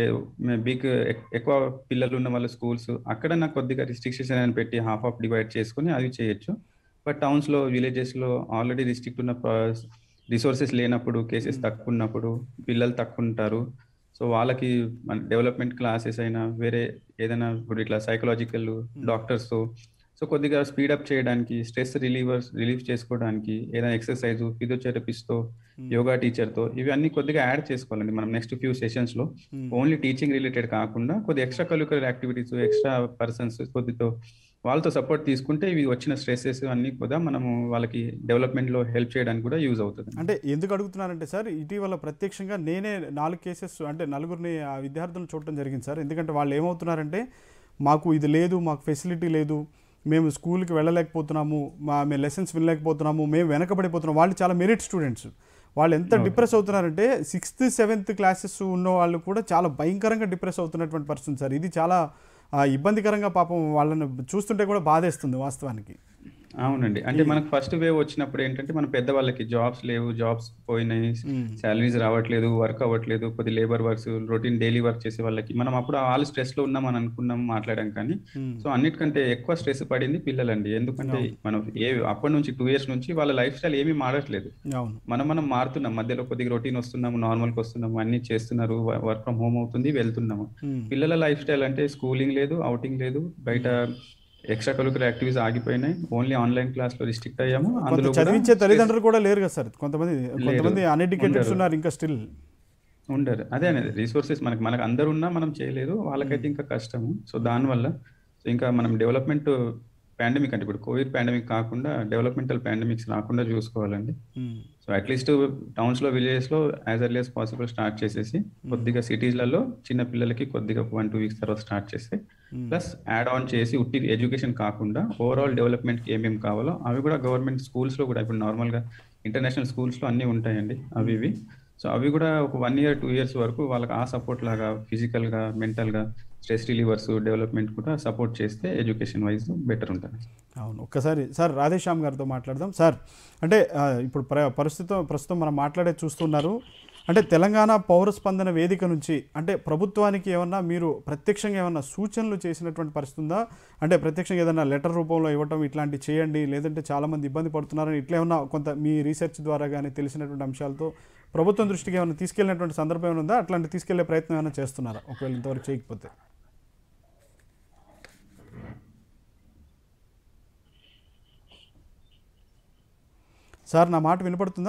బిగ్ ఎక్కువ పిల్లలు ఉన్న వాళ్ళ స్కూల్స్ అక్కడ నాకు కొద్దిగా రిస్ట్రిక్షన్స్ అని పెట్టి హాఫ్ ఆఫ్ డివైడ్ చేసుకుని అవి చేయొచ్చు బట్ టౌన్స్లో విలేజెస్లో ఆల్రెడీ రిస్ట్రిక్ట్ ఉన్న రిసోర్సెస్ లేనప్పుడు కేసెస్ తక్కువ ఉన్నప్పుడు పిల్లలు తక్కువ ఉంటారు సో వాళ్ళకి మన డెవలప్మెంట్ క్లాసెస్ అయినా వేరే ఏదైనా ఇప్పుడు ఇట్లా సైకలాజికల్ డాక్టర్స్ సో కొద్దిగా స్పీడప్ చేయడానికి స్ట్రెస్ రిలీవర్స్ రిలీఫ్ చేసుకోవడానికి ఏదైనా ఎక్సర్సైజ్ ఫిజియోథెరపిస్ట్తో యోగా టీచర్తో ఇవన్నీ కొద్దిగా యాడ్ చేసుకోవాలండి మనం నెక్స్ట్ ఫ్యూ సెషన్స్లో ఓన్లీ టీచింగ్ రిలేటెడ్ కాకుండా కొద్ది extra curricular activities extra persons కొద్దితో వాళ్ళతో సపోర్ట్ తీసుకుంటే ఇవి వచ్చిన స్ట్రెసెస్ అన్ని కూడా మనము వాళ్ళకి డెవలప్మెంట్ లో హెల్ప్ చేయడానికి కూడా యూజ్ అవుతుంది అంటే ఎందుకు అడుగుతున్నానంటే సార్ ఇటీవల ప్రత్యక్షంగా నేనే నాలుగు కేసెస్ అంటే నలుగురిని ఆ విద్యార్థులను చూడటం జరిగింది సార్ ఎందుకంటే వాళ్ళు ఏమవుతున్నారంటే మాకు ఇది లేదు మాకు ఫెసిలిటీ లేదు మేము స్కూల్కి వెళ్ళలేకపోతున్నాము మా మేము లెసన్స్ వినలేకపోతున్నాము మేము వెనకబడిపోతున్నాం వాళ్ళు చాలా మెరిట్ స్టూడెంట్స్ వాళ్ళు ఎంత డిప్రెస్ అవుతున్నారంటే సిక్స్త్ సెవెంత్ క్లాసెస్ ఉన్న వాళ్ళు కూడా చాలా భయంకరంగా డిప్రెస్ అవుతున్నటువంటి పరిస్థితి సార్ ఇది చాలా ఆ, ఇబ్బందికరంగా పాపం వాళ్ళని చూస్తుంటే కూడా బాధేస్తుంది వాస్తవానికి అవునండి అంటే మనకు ఫస్ట్ వేవ్ వచ్చినప్పుడు ఏంటంటే మన పెద్దవాళ్ళకి జాబ్స్ లేవు జాబ్స్ పోయినాయి శాలరీస్ రావట్లేదు వర్క్ అవ్వట్లేదు కొద్ది labour works routine daily work చేసే వాళ్ళకి మనం అప్పుడు వాళ్ళు స్ట్రెస్ లో ఉన్నాం అని అనుకున్నాం మాట్లాడాం కానీ సో అన్నిటికంటే ఎక్కువ స్ట్రెస్ పడింది పిల్లలండి ఎందుకంటే మనం ఏ అప్పటి నుంచి టూ ఇయర్స్ నుంచి వాళ్ళ లైఫ్ స్టైల్ ఏమీ మారట్లేదు అవును మనం మనం మారుతున్నాం మధ్యలో కొద్దిగా రొటీన్ వస్తున్నాము నార్మల్కి వస్తున్నాము అన్ని చేస్తున్నారు వర్క్ ఫ్రమ్ హోమ్ అవుతుంది వెళ్తున్నాము Hmm. పిల్లల లైఫ్ స్టైల్ అంటే స్కూలింగ్ లేదు అవుటింగ్ లేదు బయట ఎక్స్ట్రా కరికులర్ యాక్టివిటీస్ ఆగిపోయినాయి ఓన్లీ ఆన్లైన్ క్లాస్ లో రిస్ట్రిక్ట్ అయ్యాము కొంత అందులో కూడా చదివించే తల్లిదండ్రులు కూడా లేరు కదా సార్ కొంతమంది కొంతమంది అన్ఎడ్యుకేటెడ్స్ ఉండరు. ఉన్నారు ఇంకా స్టిల్ ఉండరు అదే అనేది రిసోర్సెస్ మనకి మనకు అందరు ఉన్నా మనం చేయలేదు వాళ్ళకైతే ఇంకా కష్టము సో దానివల్ల సో ఇంకా మనం డెవలప్మెంట్ పాండమిక్ అంటే ఇప్పుడు కోవిడ్ పాండమిక్ కాకుండా డెవలప్మెంటల్ పాండమిక్స్ రాకుండా చూసుకోవాలండి ఉమ్, సో అట్లీస్ట్ టౌన్స్లో విలేజెస్లో as early as possible start చేసేసి కొద్దిగా సిటీస్లలో చిన్న పిల్లలకి కొద్దిగా వన్ టూ వీక్స్ తర్వాత స్టార్ట్ చేస్తే ఉమ్, ప్లస్ యాడ్ ఆన్ చేసి ఉట్టి ఎడ్యుకేషన్ కాకుండా ఓవరాల్ డెవలప్మెంట్కి ఏమేమి కావాలో అవి కూడా గవర్నమెంట్ స్కూల్స్లో కూడా ఇప్పుడు నార్మల్గా ఇంటర్నేషనల్ స్కూల్స్లో అన్నీ ఉంటాయండి అవి ఇవి సో అవి కూడా ఒక వన్ ఇయర్ టూ ఇయర్స్ వరకు వాళ్ళకి ఆ సపోర్ట్ లాగా ఫిజికల్గా మెంటల్గా స్ట్రెస్ రిలీవర్స్ డెవలప్మెంట్ కూడా సపోర్ట్ చేస్తే ఎడ్యుకేషన్ వైజ్ బెటర్ ఉంటుంది అవును ఒక్కసారి సార్ రాధేశ్యామ్ గారితో మాట్లాడదాం సార్ అంటే ఆ, ఇప్పుడు ప్ర ప్రస్తుతం ప్రస్తుతం మనం మాట్లాడే చూస్తున్నారు అంటే తెలంగాణ పౌర స్పందన వేదిక నుంచి అంటే ప్రభుత్వానికి ఏమన్నా మీరు ప్రత్యక్షంగా ఏమన్నా సూచనలు చేసినటువంటి పరిస్థితి ఉందా అంటే ప్రత్యక్షంగా ఏదైనా లెటర్ రూపంలో ఇవ్వటం ఇట్లాంటి చేయండి లేదంటే చాలామంది ఇబ్బంది పడుతున్నారని ఇట్లా ఏమన్నా కొంత మీ రీసెర్చ్ ద్వారా కానీ తెలిసినటువంటి అంశాలతో ప్రభుత్వం దృష్టికి ఏమైనా తీసుకెళ్ళినటువంటి సందర్భం ఏమైనా ఉందా అట్లాంటి తీసుకెళ్లే ప్రయత్నం ఏమైనా చేస్తున్నారా ఒకవేళ ఇంతవరకు చేయకపోతే సార్ నా మాట వినపడుతుందా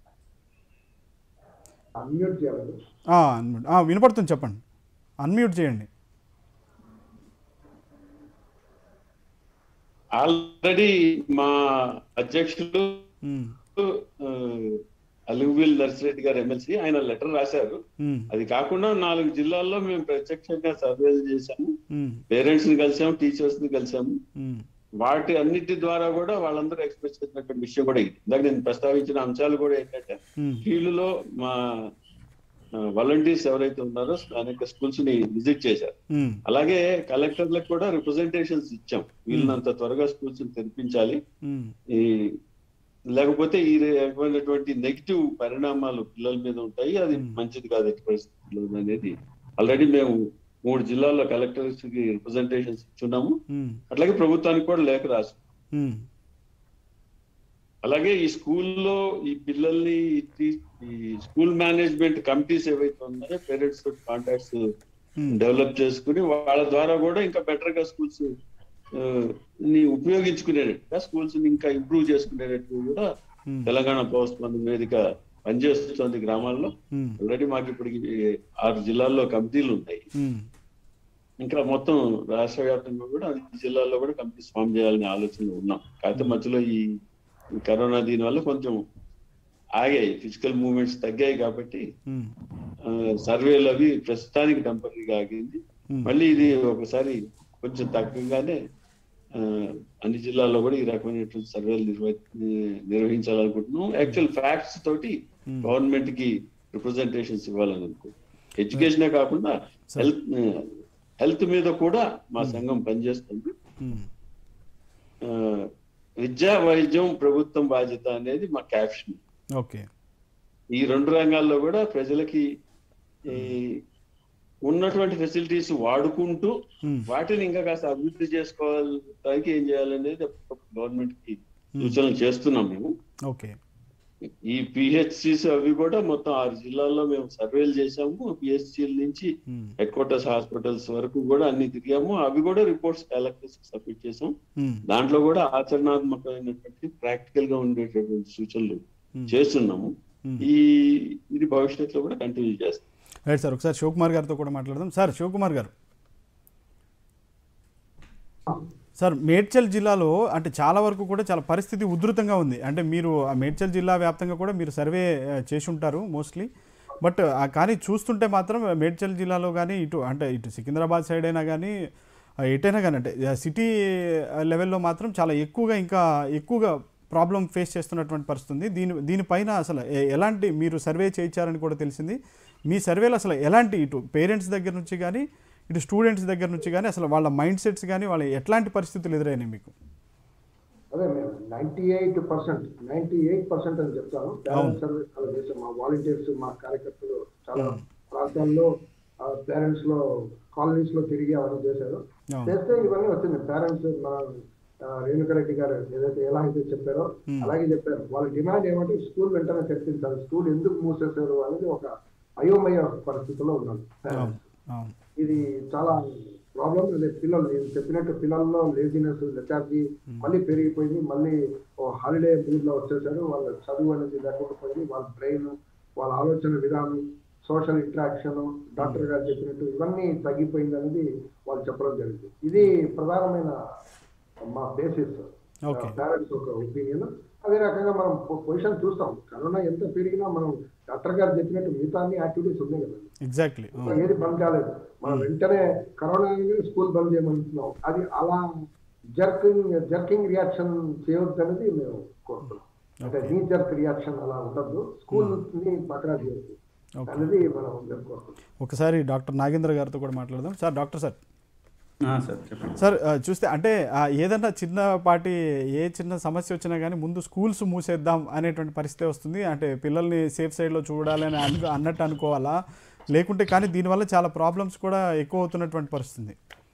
అన్మ్యూట్ చేయాలి ఆ, అన్మ్యూట్ ఆ, వినపడుతుంది చెప్పండి అన్మ్యూట్ చేయండి ఆల్రెడీ మా అధ్యక్షులు ఉమ్, ఆ, అలుగువీల్ నర్సిరెడ్డి గారు ఎమ్మెల్సీ ఆయన లెటర్ రాశారు ఉమ్, అది కాకుండా నాలుగు జిల్లాల్లో మేము ప్రత్యక్షంగా సర్వేలు చేశాము ఉమ్, పేరెంట్స్ ని కలిసాము టీచర్స్ ని కలిసాము ఉమ్, వాటి అన్నిటి ద్వారా కూడా వాళ్ళందరూ ఎక్స్ప్రెస్ చేసినటువంటి విషయం కూడా ఇది ఇందాక నేను ప్రస్తావించిన అంశాలు కూడా ఏంటంటే ఉమ్, ఫీల్డ్ లో మా వాలంటీర్స్ ఎవరైతే ఉన్నారో అనేక స్కూల్స్ ని విజిట్ చేశారు ఉమ్, అలాగే కలెక్టర్లకు కూడా రిప్రజెంటేషన్స్ ఇచ్చాం వీళ్ళనంత త్వరగా స్కూల్స్ తెరిపించాలి ఉమ్, ఈ లేకపోతే ఈ రకమైనటువంటి నెగిటివ్ పరిణామాలు పిల్లల మీద ఉంటాయి అది Hmm. మంచిది కాదు ఎట్టి పరిస్థితుల్లో అనేది ఆల్రెడీ మేము మూడు జిల్లాల్లో కలెక్టర్స్ కి రిప్రజెంటేషన్స్ ఇచ్చున్నాము ఉమ్, అట్లాగే ప్రభుత్వానికి కూడా లేఖ రాసు ఉమ్, అలాగే ఈ స్కూల్లో ఈ పిల్లల్ని ఈ తీ- ఈ స్కూల్ మేనేజ్మెంట్ కమిటీస్ ఏవైతే ఉన్నాయో పేరెంట్స్ తోటి కాంటాక్ట్స్ ఉమ్, డెవలప్ చేసుకుని వాళ్ళ ద్వారా కూడా ఇంకా బెటర్ గా స్కూల్స్ ని ఉపయోగించుకునేటట్టుగా స్కూల్స్ ని ఇంకా ఇంప్రూవ్ చేసుకునేటట్టు కూడా ఉమ్, తెలంగాణ పౌరస్పందన వేదిక పనిచేస్తుంది గ్రామాల్లో ఉమ్, ఆల్రెడీ మాకు ఇప్పటికి ఆరు జిల్లాల్లో కమిటీలు ఉన్నాయి ఉమ్, ఇంకా మొత్తం రాష్ట్ర వ్యాప్తంగా కూడా అన్ని జిల్లాల్లో కూడా కమిటీస్ ఫామ్ చేయాలనే ఆలోచన ఉన్నాం కాకపోతే మధ్యలో ఈ ఈ కరోనా దీని వల్ల కొంచెం ఆగాయి ఫిజికల్ మూవ్మెంట్స్ తగ్గాయి కాబట్టి ఉమ్, ఆ, సర్వేలు అవి ప్రస్తుతానికి టెంపరీగా ఆగింది ఉమ్, మళ్ళీ ఇది ఒకసారి కొంచెం తగ్గగానే ఆ, అన్ని జిల్లాల్లో కూడా ఈ రకమైనటువంటి సర్వేలు నిర్వ నిర్వహించాలనుకుంటున్నాం యాక్చువల్ ఫ్యాక్ట్స్ తోటి ఉమ్. గవర్నమెంట్ కి రిప్రజెంటేషన్స్ ఇవ్వాలని అనుకుంటున్నాం ఎడ్యుకేషనే కాకుండా హెల్త్ హెల్త్ మీద కూడా మా సంఘం పనిచేస్తుంది ఉమ్, ఆ, విద్యా వైద్యం ప్రభుత్వం బాధ్యత అనేది మా క్యాప్షన్ ఓకే ఈ రెండు రంగాల్లో కూడా ప్రజలకి ఈ ఉన్నటువంటి ఫెసిలిటీస్ వాడుకుంటూ ఉమ్, వాటిని ఇంకా కాస్త అభివృద్ధి చేసుకోవడానికి ఏం చేయాలనేది గవర్నమెంట్ కి సూచనలు చేస్తున్నాం మేము ఓకే ఈ పిహెచ్సిస్ అవి కూడా మొత్తం ఆరు జిల్లాల్లో మేము సర్వేలు చేశాము పిహెచ్సిల నుంచి ఉమ్, హెడ్ క్వార్టర్స్ హాస్పిటల్స్ వరకు కూడా అన్ని తిరిగాము అవి కూడా రిపోర్ట్స్ కలెక్టర్స్ సబ్మిట్ చేసాం ఉమ్, దాంట్లో కూడా ఆచరణాత్మకమైనటువంటి ప్రాక్టికల్ గా ఉండేటటువంటి సూచనలు ఉమ్, చేస్తున్నాము ఉమ్. ఈ ఇది భవిష్యత్తులో కూడా కంటిన్యూ చేస్తాం రైట్ సార్ ఒకసారి శివకుమార్ గారితో కూడా మాట్లాడదాం సార్ శివకుమార్ గారు సార్ మేడ్చల్ జిల్లాలో అంటే చాలా వరకు కూడా చాలా పరిస్థితి ఉధృతంగా ఉంది అంటే మీరు ఆ మేడ్చల్ జిల్లా వ్యాప్తంగా కూడా మీరు సర్వే ఆ, చేసి ఉంటారు మోస్ట్లీ బట్ ఆ, కానీ చూస్తుంటే మాత్రం మేడ్చల్ జిల్లాలో కానీ ఇటు అంటే ఇటు సికింద్రాబాద్ సైడ్ అయినా కానీ ఆ, ఎటైనా కానీ అంటే ఆ, సిటీ లెవెల్లో మాత్రం చాలా ఎక్కువగా ఇంకా ఎక్కువగా ప్రాబ్లం ఫేస్ చేస్తున్నటువంటి పరిస్థితి ఉంది దీని దీనిపైన అసలు ఎ- ఎలాంటి మీరు సర్వే చేయించారని కూడా తెలిసింది మీ సర్వేలో అసలు ఎలాంటి ఇటు పేరెంట్స్ దగ్గర నుంచి కానీ ఇటు స్టూడెంట్స్ దగ్గర నుంచి కానీ అసలు వాళ్ళ మైండ్ సెట్స్ కానీ వాళ్ళ ఎట్లాంటి పరిస్థితులు ఎదురైనాయి మీకు అదే మేము ninety eight percent ninety eight percent అని చెప్తాను పేరెంట్స్ సర్వీస్ చాలా చేసాం మా వాలంటీర్స్ మా కార్యకర్తలు చాలా ప్రాంతాల్లో పేరెంట్స్ లో కాలనీస్ లో తిరిగి అవన్నీ చేశారు అవును. చేస్తే ఇవన్నీ వచ్చింది పేరెంట్స్ మన ఆ, రేణుక రెడ్డి గారు ఏదైతే ఎలా అయితే చెప్పారో అలాగే చెప్పారు వాళ్ళ డిమాండ్ ఏమంటే స్కూల్ వెంటనే చర్చించాలి స్కూల్ ఎందుకు మూసేశారు అనేది ఒక అయోమయ పరిస్థితిలో ఉన్నారు అవును అవును ఇది చాలా ప్రాబ్లం అదే పిల్లలు నేను చెప్పినట్టు పిల్లల్లో లేజినెస్ లెటార్జీ మళ్ళీ పెరిగిపోయింది మళ్ళీ హాలిడే మూడ్ లో వచ్చేసారు వాళ్ళ చదువు అనేది లేకుండా పోయింది వాళ్ళ బ్రెయిన్ వాళ్ళ ఆలోచన విధానం సోషల్ ఇంటరాక్షన్ డాక్టర్ గారు చెప్పినట్టు ఇవన్నీ తగ్గిపోయింది అనేది వాళ్ళు చెప్పడం జరిగింది ఇది ప్రధానమైన మా బేసిస్ Okay. పేరెంట్స్ ఒక ఒపీనియన్ అదే రకంగా మనం పొజిషన్ చూస్తాం కరోనా ఎంత పెరిగినా మనం డాక్టర్ గారు చెప్పినట్టు మిగతా అన్ని యాక్టివిటీస్ ఉన్నాయి కదా ఎగ్జాక్ట్లీ ఏది బంద్ కాలేదు మనం వెంటనే కరోనా స్కూల్ బంద్ చేయమంటున్నాం అది అలా జర్కింగ్ జర్కింగ్ రియాక్షన్ చేయొద్దు అనేది మేము కోరుతున్నాం అంటే నీ జర్క్ రియాక్షన్ అలా ఉండద్దు స్కూల్ ని పక్కన చేయొద్దు Okay. అనేది మనం మేము కోరుతున్నాం ఒకసారి డాక్టర్ నాగేంద్ర గారితో కూడా మాట్లాడదాం సార్ డాక్టర్ సార్ ఆ, సార్ చెప్పండి సార్ ఆ, చూస్తే అంటే ఆ, ఏదన్నా చిన్నపాటి ఏ చిన్న సమస్య వచ్చినా కానీ ముందు స్కూల్స్ మూసేద్దాం అనేటువంటి పరిస్థితి వస్తుంది అంటే పిల్లల్ని సేఫ్ సైడ్లో చూడాలని అను అన్నట్టు అనుకోవాలా లేకుంటే కానీ దీనివల్ల చాలా ప్రాబ్లమ్స్ కూడా ఎక్కువ అవుతున్నటువంటి పరిస్థితి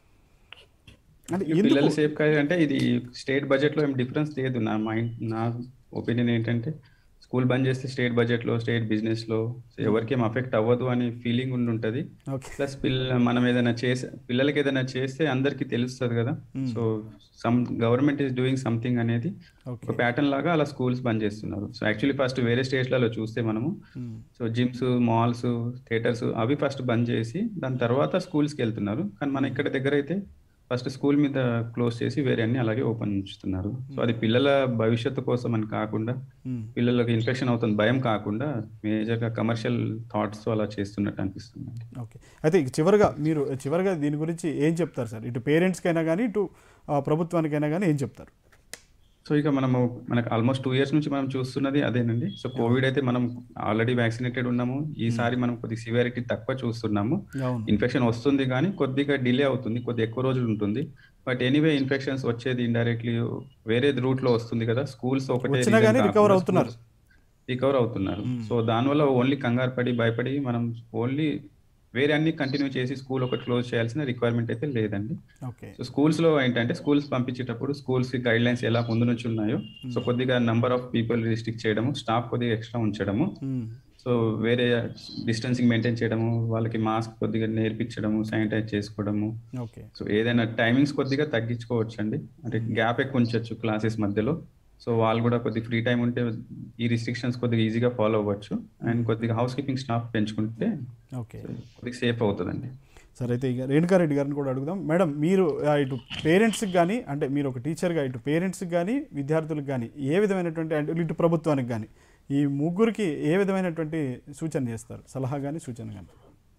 అంటే ఎందుకు పిల్లలు సేఫ్ కాదు అంటే ఇది స్టేట్ బడ్జెట్ లో ఏం డిఫరెన్స్ లేదు నా మైండ్ నా ఒపీనియన్ ఏంటంటే స్కూల్ బంద్ చేస్తే స్టేట్ బడ్జెట్ లో స్టేట్ బిజినెస్ లో ఎవరికి ఏం అఫెక్ట్ అవ్వదు అనే ఫీలింగ్ ఉండి ఉంటది ఓకే ప్లస్ పిల్ల మనం ఏదైనా చేసే పిల్లలకి ఏదైనా చేస్తే అందరికి తెలుస్తుంది కదా so some government is doing something అనేది ఓకే ఒక ప్యాటర్న్ లాగా అలా స్కూల్స్ బంద్ చేస్తున్నారు సో యాక్చువల్లీ ఫస్ట్ వేరే స్టేట్లలో చూస్తే మనము సో జిమ్స్ మాల్స్ థియేటర్స్ అవి ఫస్ట్ బంద్ చేసి దాని తర్వాత స్కూల్స్కి వెళ్తున్నారు కానీ మన ఇక్కడ దగ్గర అయితే ఫస్ట్ స్కూల్ మీద క్లోజ్ చేసి వేరే అన్ని అలాగే ఓపెన్ ఉంచుతున్నారు సో అది పిల్లల భవిష్యత్తు కోసం అని కాకుండా పిల్లలకి ఇన్ఫెక్షన్ అవుతుంది భయం కాకుండా మేజర్గా కమర్షియల్ థాట్స్ అలా చేస్తున్నట్టు అనిపిస్తుంది ఓకే అయితే ఇక చివరిగా మీరు చివరిగా దీని గురించి ఏం చెప్తారు సార్ ఇటు పేరెంట్స్కైనా కానీ ఇటు ఆ, ప్రభుత్వానికైనా కానీ ఏం చెప్తారు సో ఇక మనము మనకు ఆల్మోస్ట్ టూ ఇయర్స్ నుంచి మనం చూస్తున్నది అదేనండి సో కోవిడ్ అయితే మనం ఆల్రెడీ వ్యాక్సినేటెడ్ ఉన్నాము ఈసారి మనం కొద్దిగా సివియారిటీ తక్కువ చూస్తున్నాము అవును ఇన్ఫెక్షన్ వస్తుంది కానీ కొద్దిగా డిలే అవుతుంది కొద్దిగా ఎక్కువ రోజులు ఉంటుంది బట్ ఎనీవే ఇన్ఫెక్షన్స్ వచ్చేది ఇండైరెక్ట్లీ వేరే రూట్ లో వస్తుంది కదా స్కూల్స్ ఒకటే వచ్చినా కానీ recover అవుతున్నారు. రికవర్ అవుతున్నారు సో దానివల్ల ఓన్లీ కంగారు పడి భయపడి మనం ఓన్లీ వేరే అన్ని కంటిన్యూ చేసి స్కూల్ ఒకటి క్లోజ్ చేయాల్సిన రిక్వైర్మెంట్ అయితే లేదండి ఓకే సో స్కూల్స్ లో ఏంటంటే స్కూల్స్ పంపించేటప్పుడు స్కూల్స్ కి గైడ్ లైన్స్ ఎలా ముందు నుంచి ఉన్నాయో సో కొద్దిగా నంబర్ ఆఫ్ పీపుల్ రిస్ట్రిక్ట్ చేయడము స్టాఫ్ కొద్దిగా ఎక్స్ట్రా ఉంచడము సో వేరే డిస్టెన్సింగ్ మెయింటైన్ చేయడము వాళ్ళకి మాస్క్ కొద్దిగా నేర్పించడము శానిటైజ్ చేసుకోవడము ఓకే సో ఏదైనా టైమింగ్స్ కొద్దిగా తగ్గించుకోవచ్చు అండి అంటే గ్యాప్ ఎక్కువ ఉంచవచ్చు క్లాసెస్ మధ్యలో సో వాళ్ళు కూడా కొద్దిగా ఫ్రీ టైం ఉంటే ఈ రిస్ట్రిక్షన్స్ కొద్దిగా ఈజీగా ఫాలో అవ్వచ్చు అండ్ కొద్దిగా హౌస్ కీపింగ్ స్టాఫ్ పెంచుకుంటే ఓకే కొద్దిగా సేఫ్ అవుతుందండి సరే అయితే ఇక రేణుకారెడ్డి గారిని కూడా అడుగుదాం మేడం మీరు ఆ, ఇటు పేరెంట్స్కి కానీ అంటే మీరు ఒక టీచర్గా ఇటు పేరెంట్స్కి కానీ విద్యార్థులకు కానీ ఏ విధమైనటువంటి అంటే ఇటు ప్రభుత్వానికి కానీ ఈ ముగ్గురికి ఏ విధమైనటువంటి సూచన చేస్తారు సలహా కానీ సూచన కానీ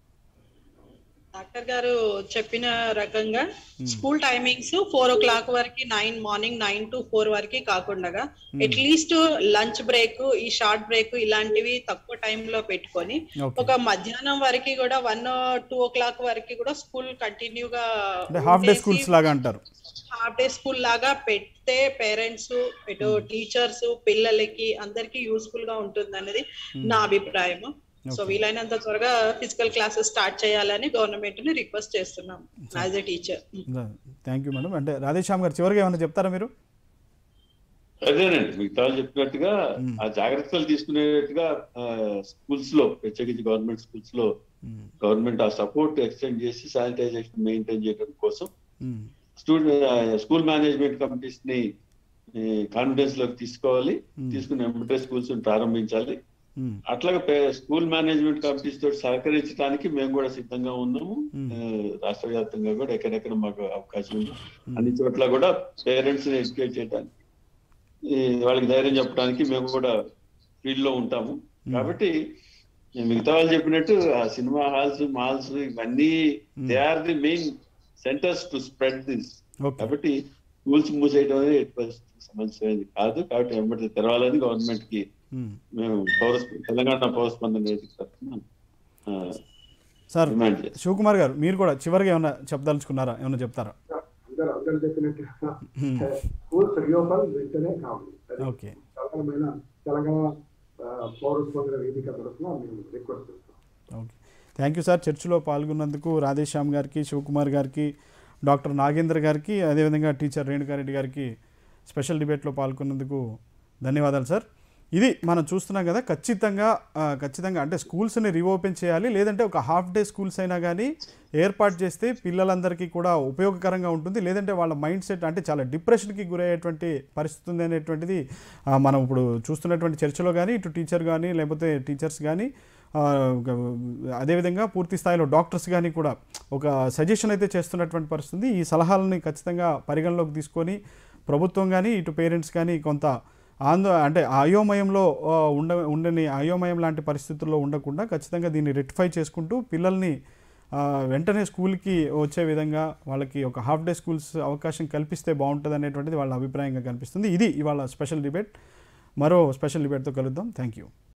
డాక్టర్ గారు చెప్పిన రకంగా school timings four o'clock వరకు nine morning nine to four వరకు కాకుండా అట్లీస్ట్ లంచ్ బ్రేక్ ఈ షార్ట్ బ్రేక్ ఇలాంటివి తక్కువ టైంలో పెట్టుకొని ఓకే ఒక మధ్యాహ్నం వరకు కూడా వన్ టూ ఓ క్లాక్ వరకు కూడా స్కూల్ కంటిన్యూగా అంటే హాఫ్ డే స్కూల్స్ లాగా అంటారు హాఫ్ డే స్కూల్ లాగా పెడితే పేరెంట్స్ ఇటు టీచర్స్ పిల్లలకి అందరికి యూస్ఫుల్ గా ఉంటుంది అనేది నా అభిప్రాయం సో వీలైనంత త్వరగా ఫిజికల్ క్లాసెస్ స్టార్ట్ చేయాలని గవర్నమెంట్ ని రిక్వెస్ట్ చేస్తున్నాం as a teacher thank you madam అంటే రాధేశ్యామ్ గారు చివరిగా ఏమైనా చెప్తారా మీరు అదేనండి మిగతా వాళ్ళు చెప్పినట్టుగా ఆ జాగ్రత్తలు తీసుకునేట్టుగా స్కూల్స్ లో ప్రత్యేకించి గవర్నమెంట్ స్కూల్స్ లో గవర్నమెంట్ ఆ సపోర్ట్ ఎక్స్టెండ్ చేసి శానిటైజేషన్ మెయింటైన్ చేయడం కోసం మ్మ్. స్టూడెంట్ స్కూల్ మేనేజ్మెంట్ కమిటీస్ ని కాన్ఫిడెన్స్ లోకి తీసుకోవాలి Hmm. తీసుకుని ఎంబటే స్కూల్స్ ప్రారంభించాలి మ్మ్. అట్లాగే పే- స్కూల్ మేనేజ్మెంట్ కమిటీస్ తోటి సహకరించడానికి మేము కూడా సిద్ధంగా ఉన్నాము Hmm. ఆ, రాష్ట్ర వ్యాప్తంగా కూడా ఎక్కడెక్కడ మాకు అవకాశం ఉంది అన్ని చోట్ల కూడా పేరెంట్స్ ని ఎడ్యుకేట్ చేయడానికి ఈ వాళ్ళకి ధైర్యం చెప్పడానికి మేము కూడా ఫీల్డ్ లో ఉంటాము కాబట్టి మిగతా వాళ్ళు చెప్పినట్టు ఆ సినిమా హాల్స్ మాల్స్ ఇవన్నీ they are the main centres to spread this okay కాబట్టి స్కూల్స్ మూసేయడం అనేది ఎట్టి పరిస్థితుల్లో సమస్య అనేది కాదు కాబట్టి వెంబడి తెరవాలని గవర్నమెంట్ కి మ్మ్. మేము పౌర తెలంగాణ పౌర స్పందన వేదిక తరఫున ఆ, సార్ డిమాండ్ చేస్తాం శివకుమార్ గారు మీరు కూడా చివరిగా ఏమైనా చెప్పదలుచుకున్నారా ఏమైనా చెప్తారా అందరూ అందరూ చెప్పినట్టుగా స్కూల్స్ రీఓపెన్ వెంటనే కావాలి అది ఓకే ప్రధానమైన తెలంగాణ ఆ, పౌర స్పందన వేదిక తరఫున మేము రిక్వెస్ట్ చేస్తాం ఓకే థ్యాంక్ యూ సార్ చర్చిలో పాల్గొన్నందుకు రాధేశ్యామ్ గారికి శివకుమార్ గారికి డాక్టర్ నాగేంద్ర గారికి అదేవిధంగా టీచర్ రేణుకారెడ్డి గారికి స్పెషల్ డిబేట్లో పాల్గొన్నందుకు ధన్యవాదాలు సార్ ఇది మనం చూస్తున్నాం కదా ఖచ్చితంగా ఆ, ఖచ్చితంగా అంటే స్కూల్స్ని రీఓపెన్ చేయాలి లేదంటే ఒక హాఫ్ డే స్కూల్స్ అయినా కానీ ఏర్పాటు చేస్తే పిల్లలందరికీ కూడా ఉపయోగకరంగా ఉంటుంది లేదంటే వాళ్ళ మైండ్ సెట్ అంటే చాలా డిప్రెషన్కి గురయ్యేటువంటి పరిస్థితి ఉంది అనేటువంటిది ఆ, మనం ఇప్పుడు చూస్తున్నటువంటి చర్చలో కానీ ఇటు టీచర్ కానీ లేకపోతే టీచర్స్ కానీ ఆ, ఒక- అదేవిధంగా పూర్తి స్థాయిలో డాక్టర్స్ కానీ కూడా ఒక సజెషన్ అయితే చేస్తున్నటువంటి పరిస్థితి ఈ సలహాలని ఖచ్చితంగా పరిగణలోకి తీసుకొని ప్రభుత్వం కానీ ఇటు పేరెంట్స్ కానీ కొంత ఆందో అంటే అయోమయంలో ఆ, ఉండ ఉండని అయోమయం లాంటి పరిస్థితుల్లో ఉండకుండా ఖచ్చితంగా దీన్ని రెక్టిఫై చేసుకుంటూ పిల్లల్ని ఆ, వెంటనే స్కూల్కి వచ్చే విధంగా వాళ్ళకి ఒక హాఫ్ డే స్కూల్స్ అవకాశం కల్పిస్తే బాగుంటుంది అనేటువంటిది వాళ్ళ అభిప్రాయంగా కనిపిస్తుంది ఇది ఇవాళ స్పెషల్ డిబేట్ మరో స్పెషల్ డిబేట్తో కలుద్దాం థ్యాంక్ యూ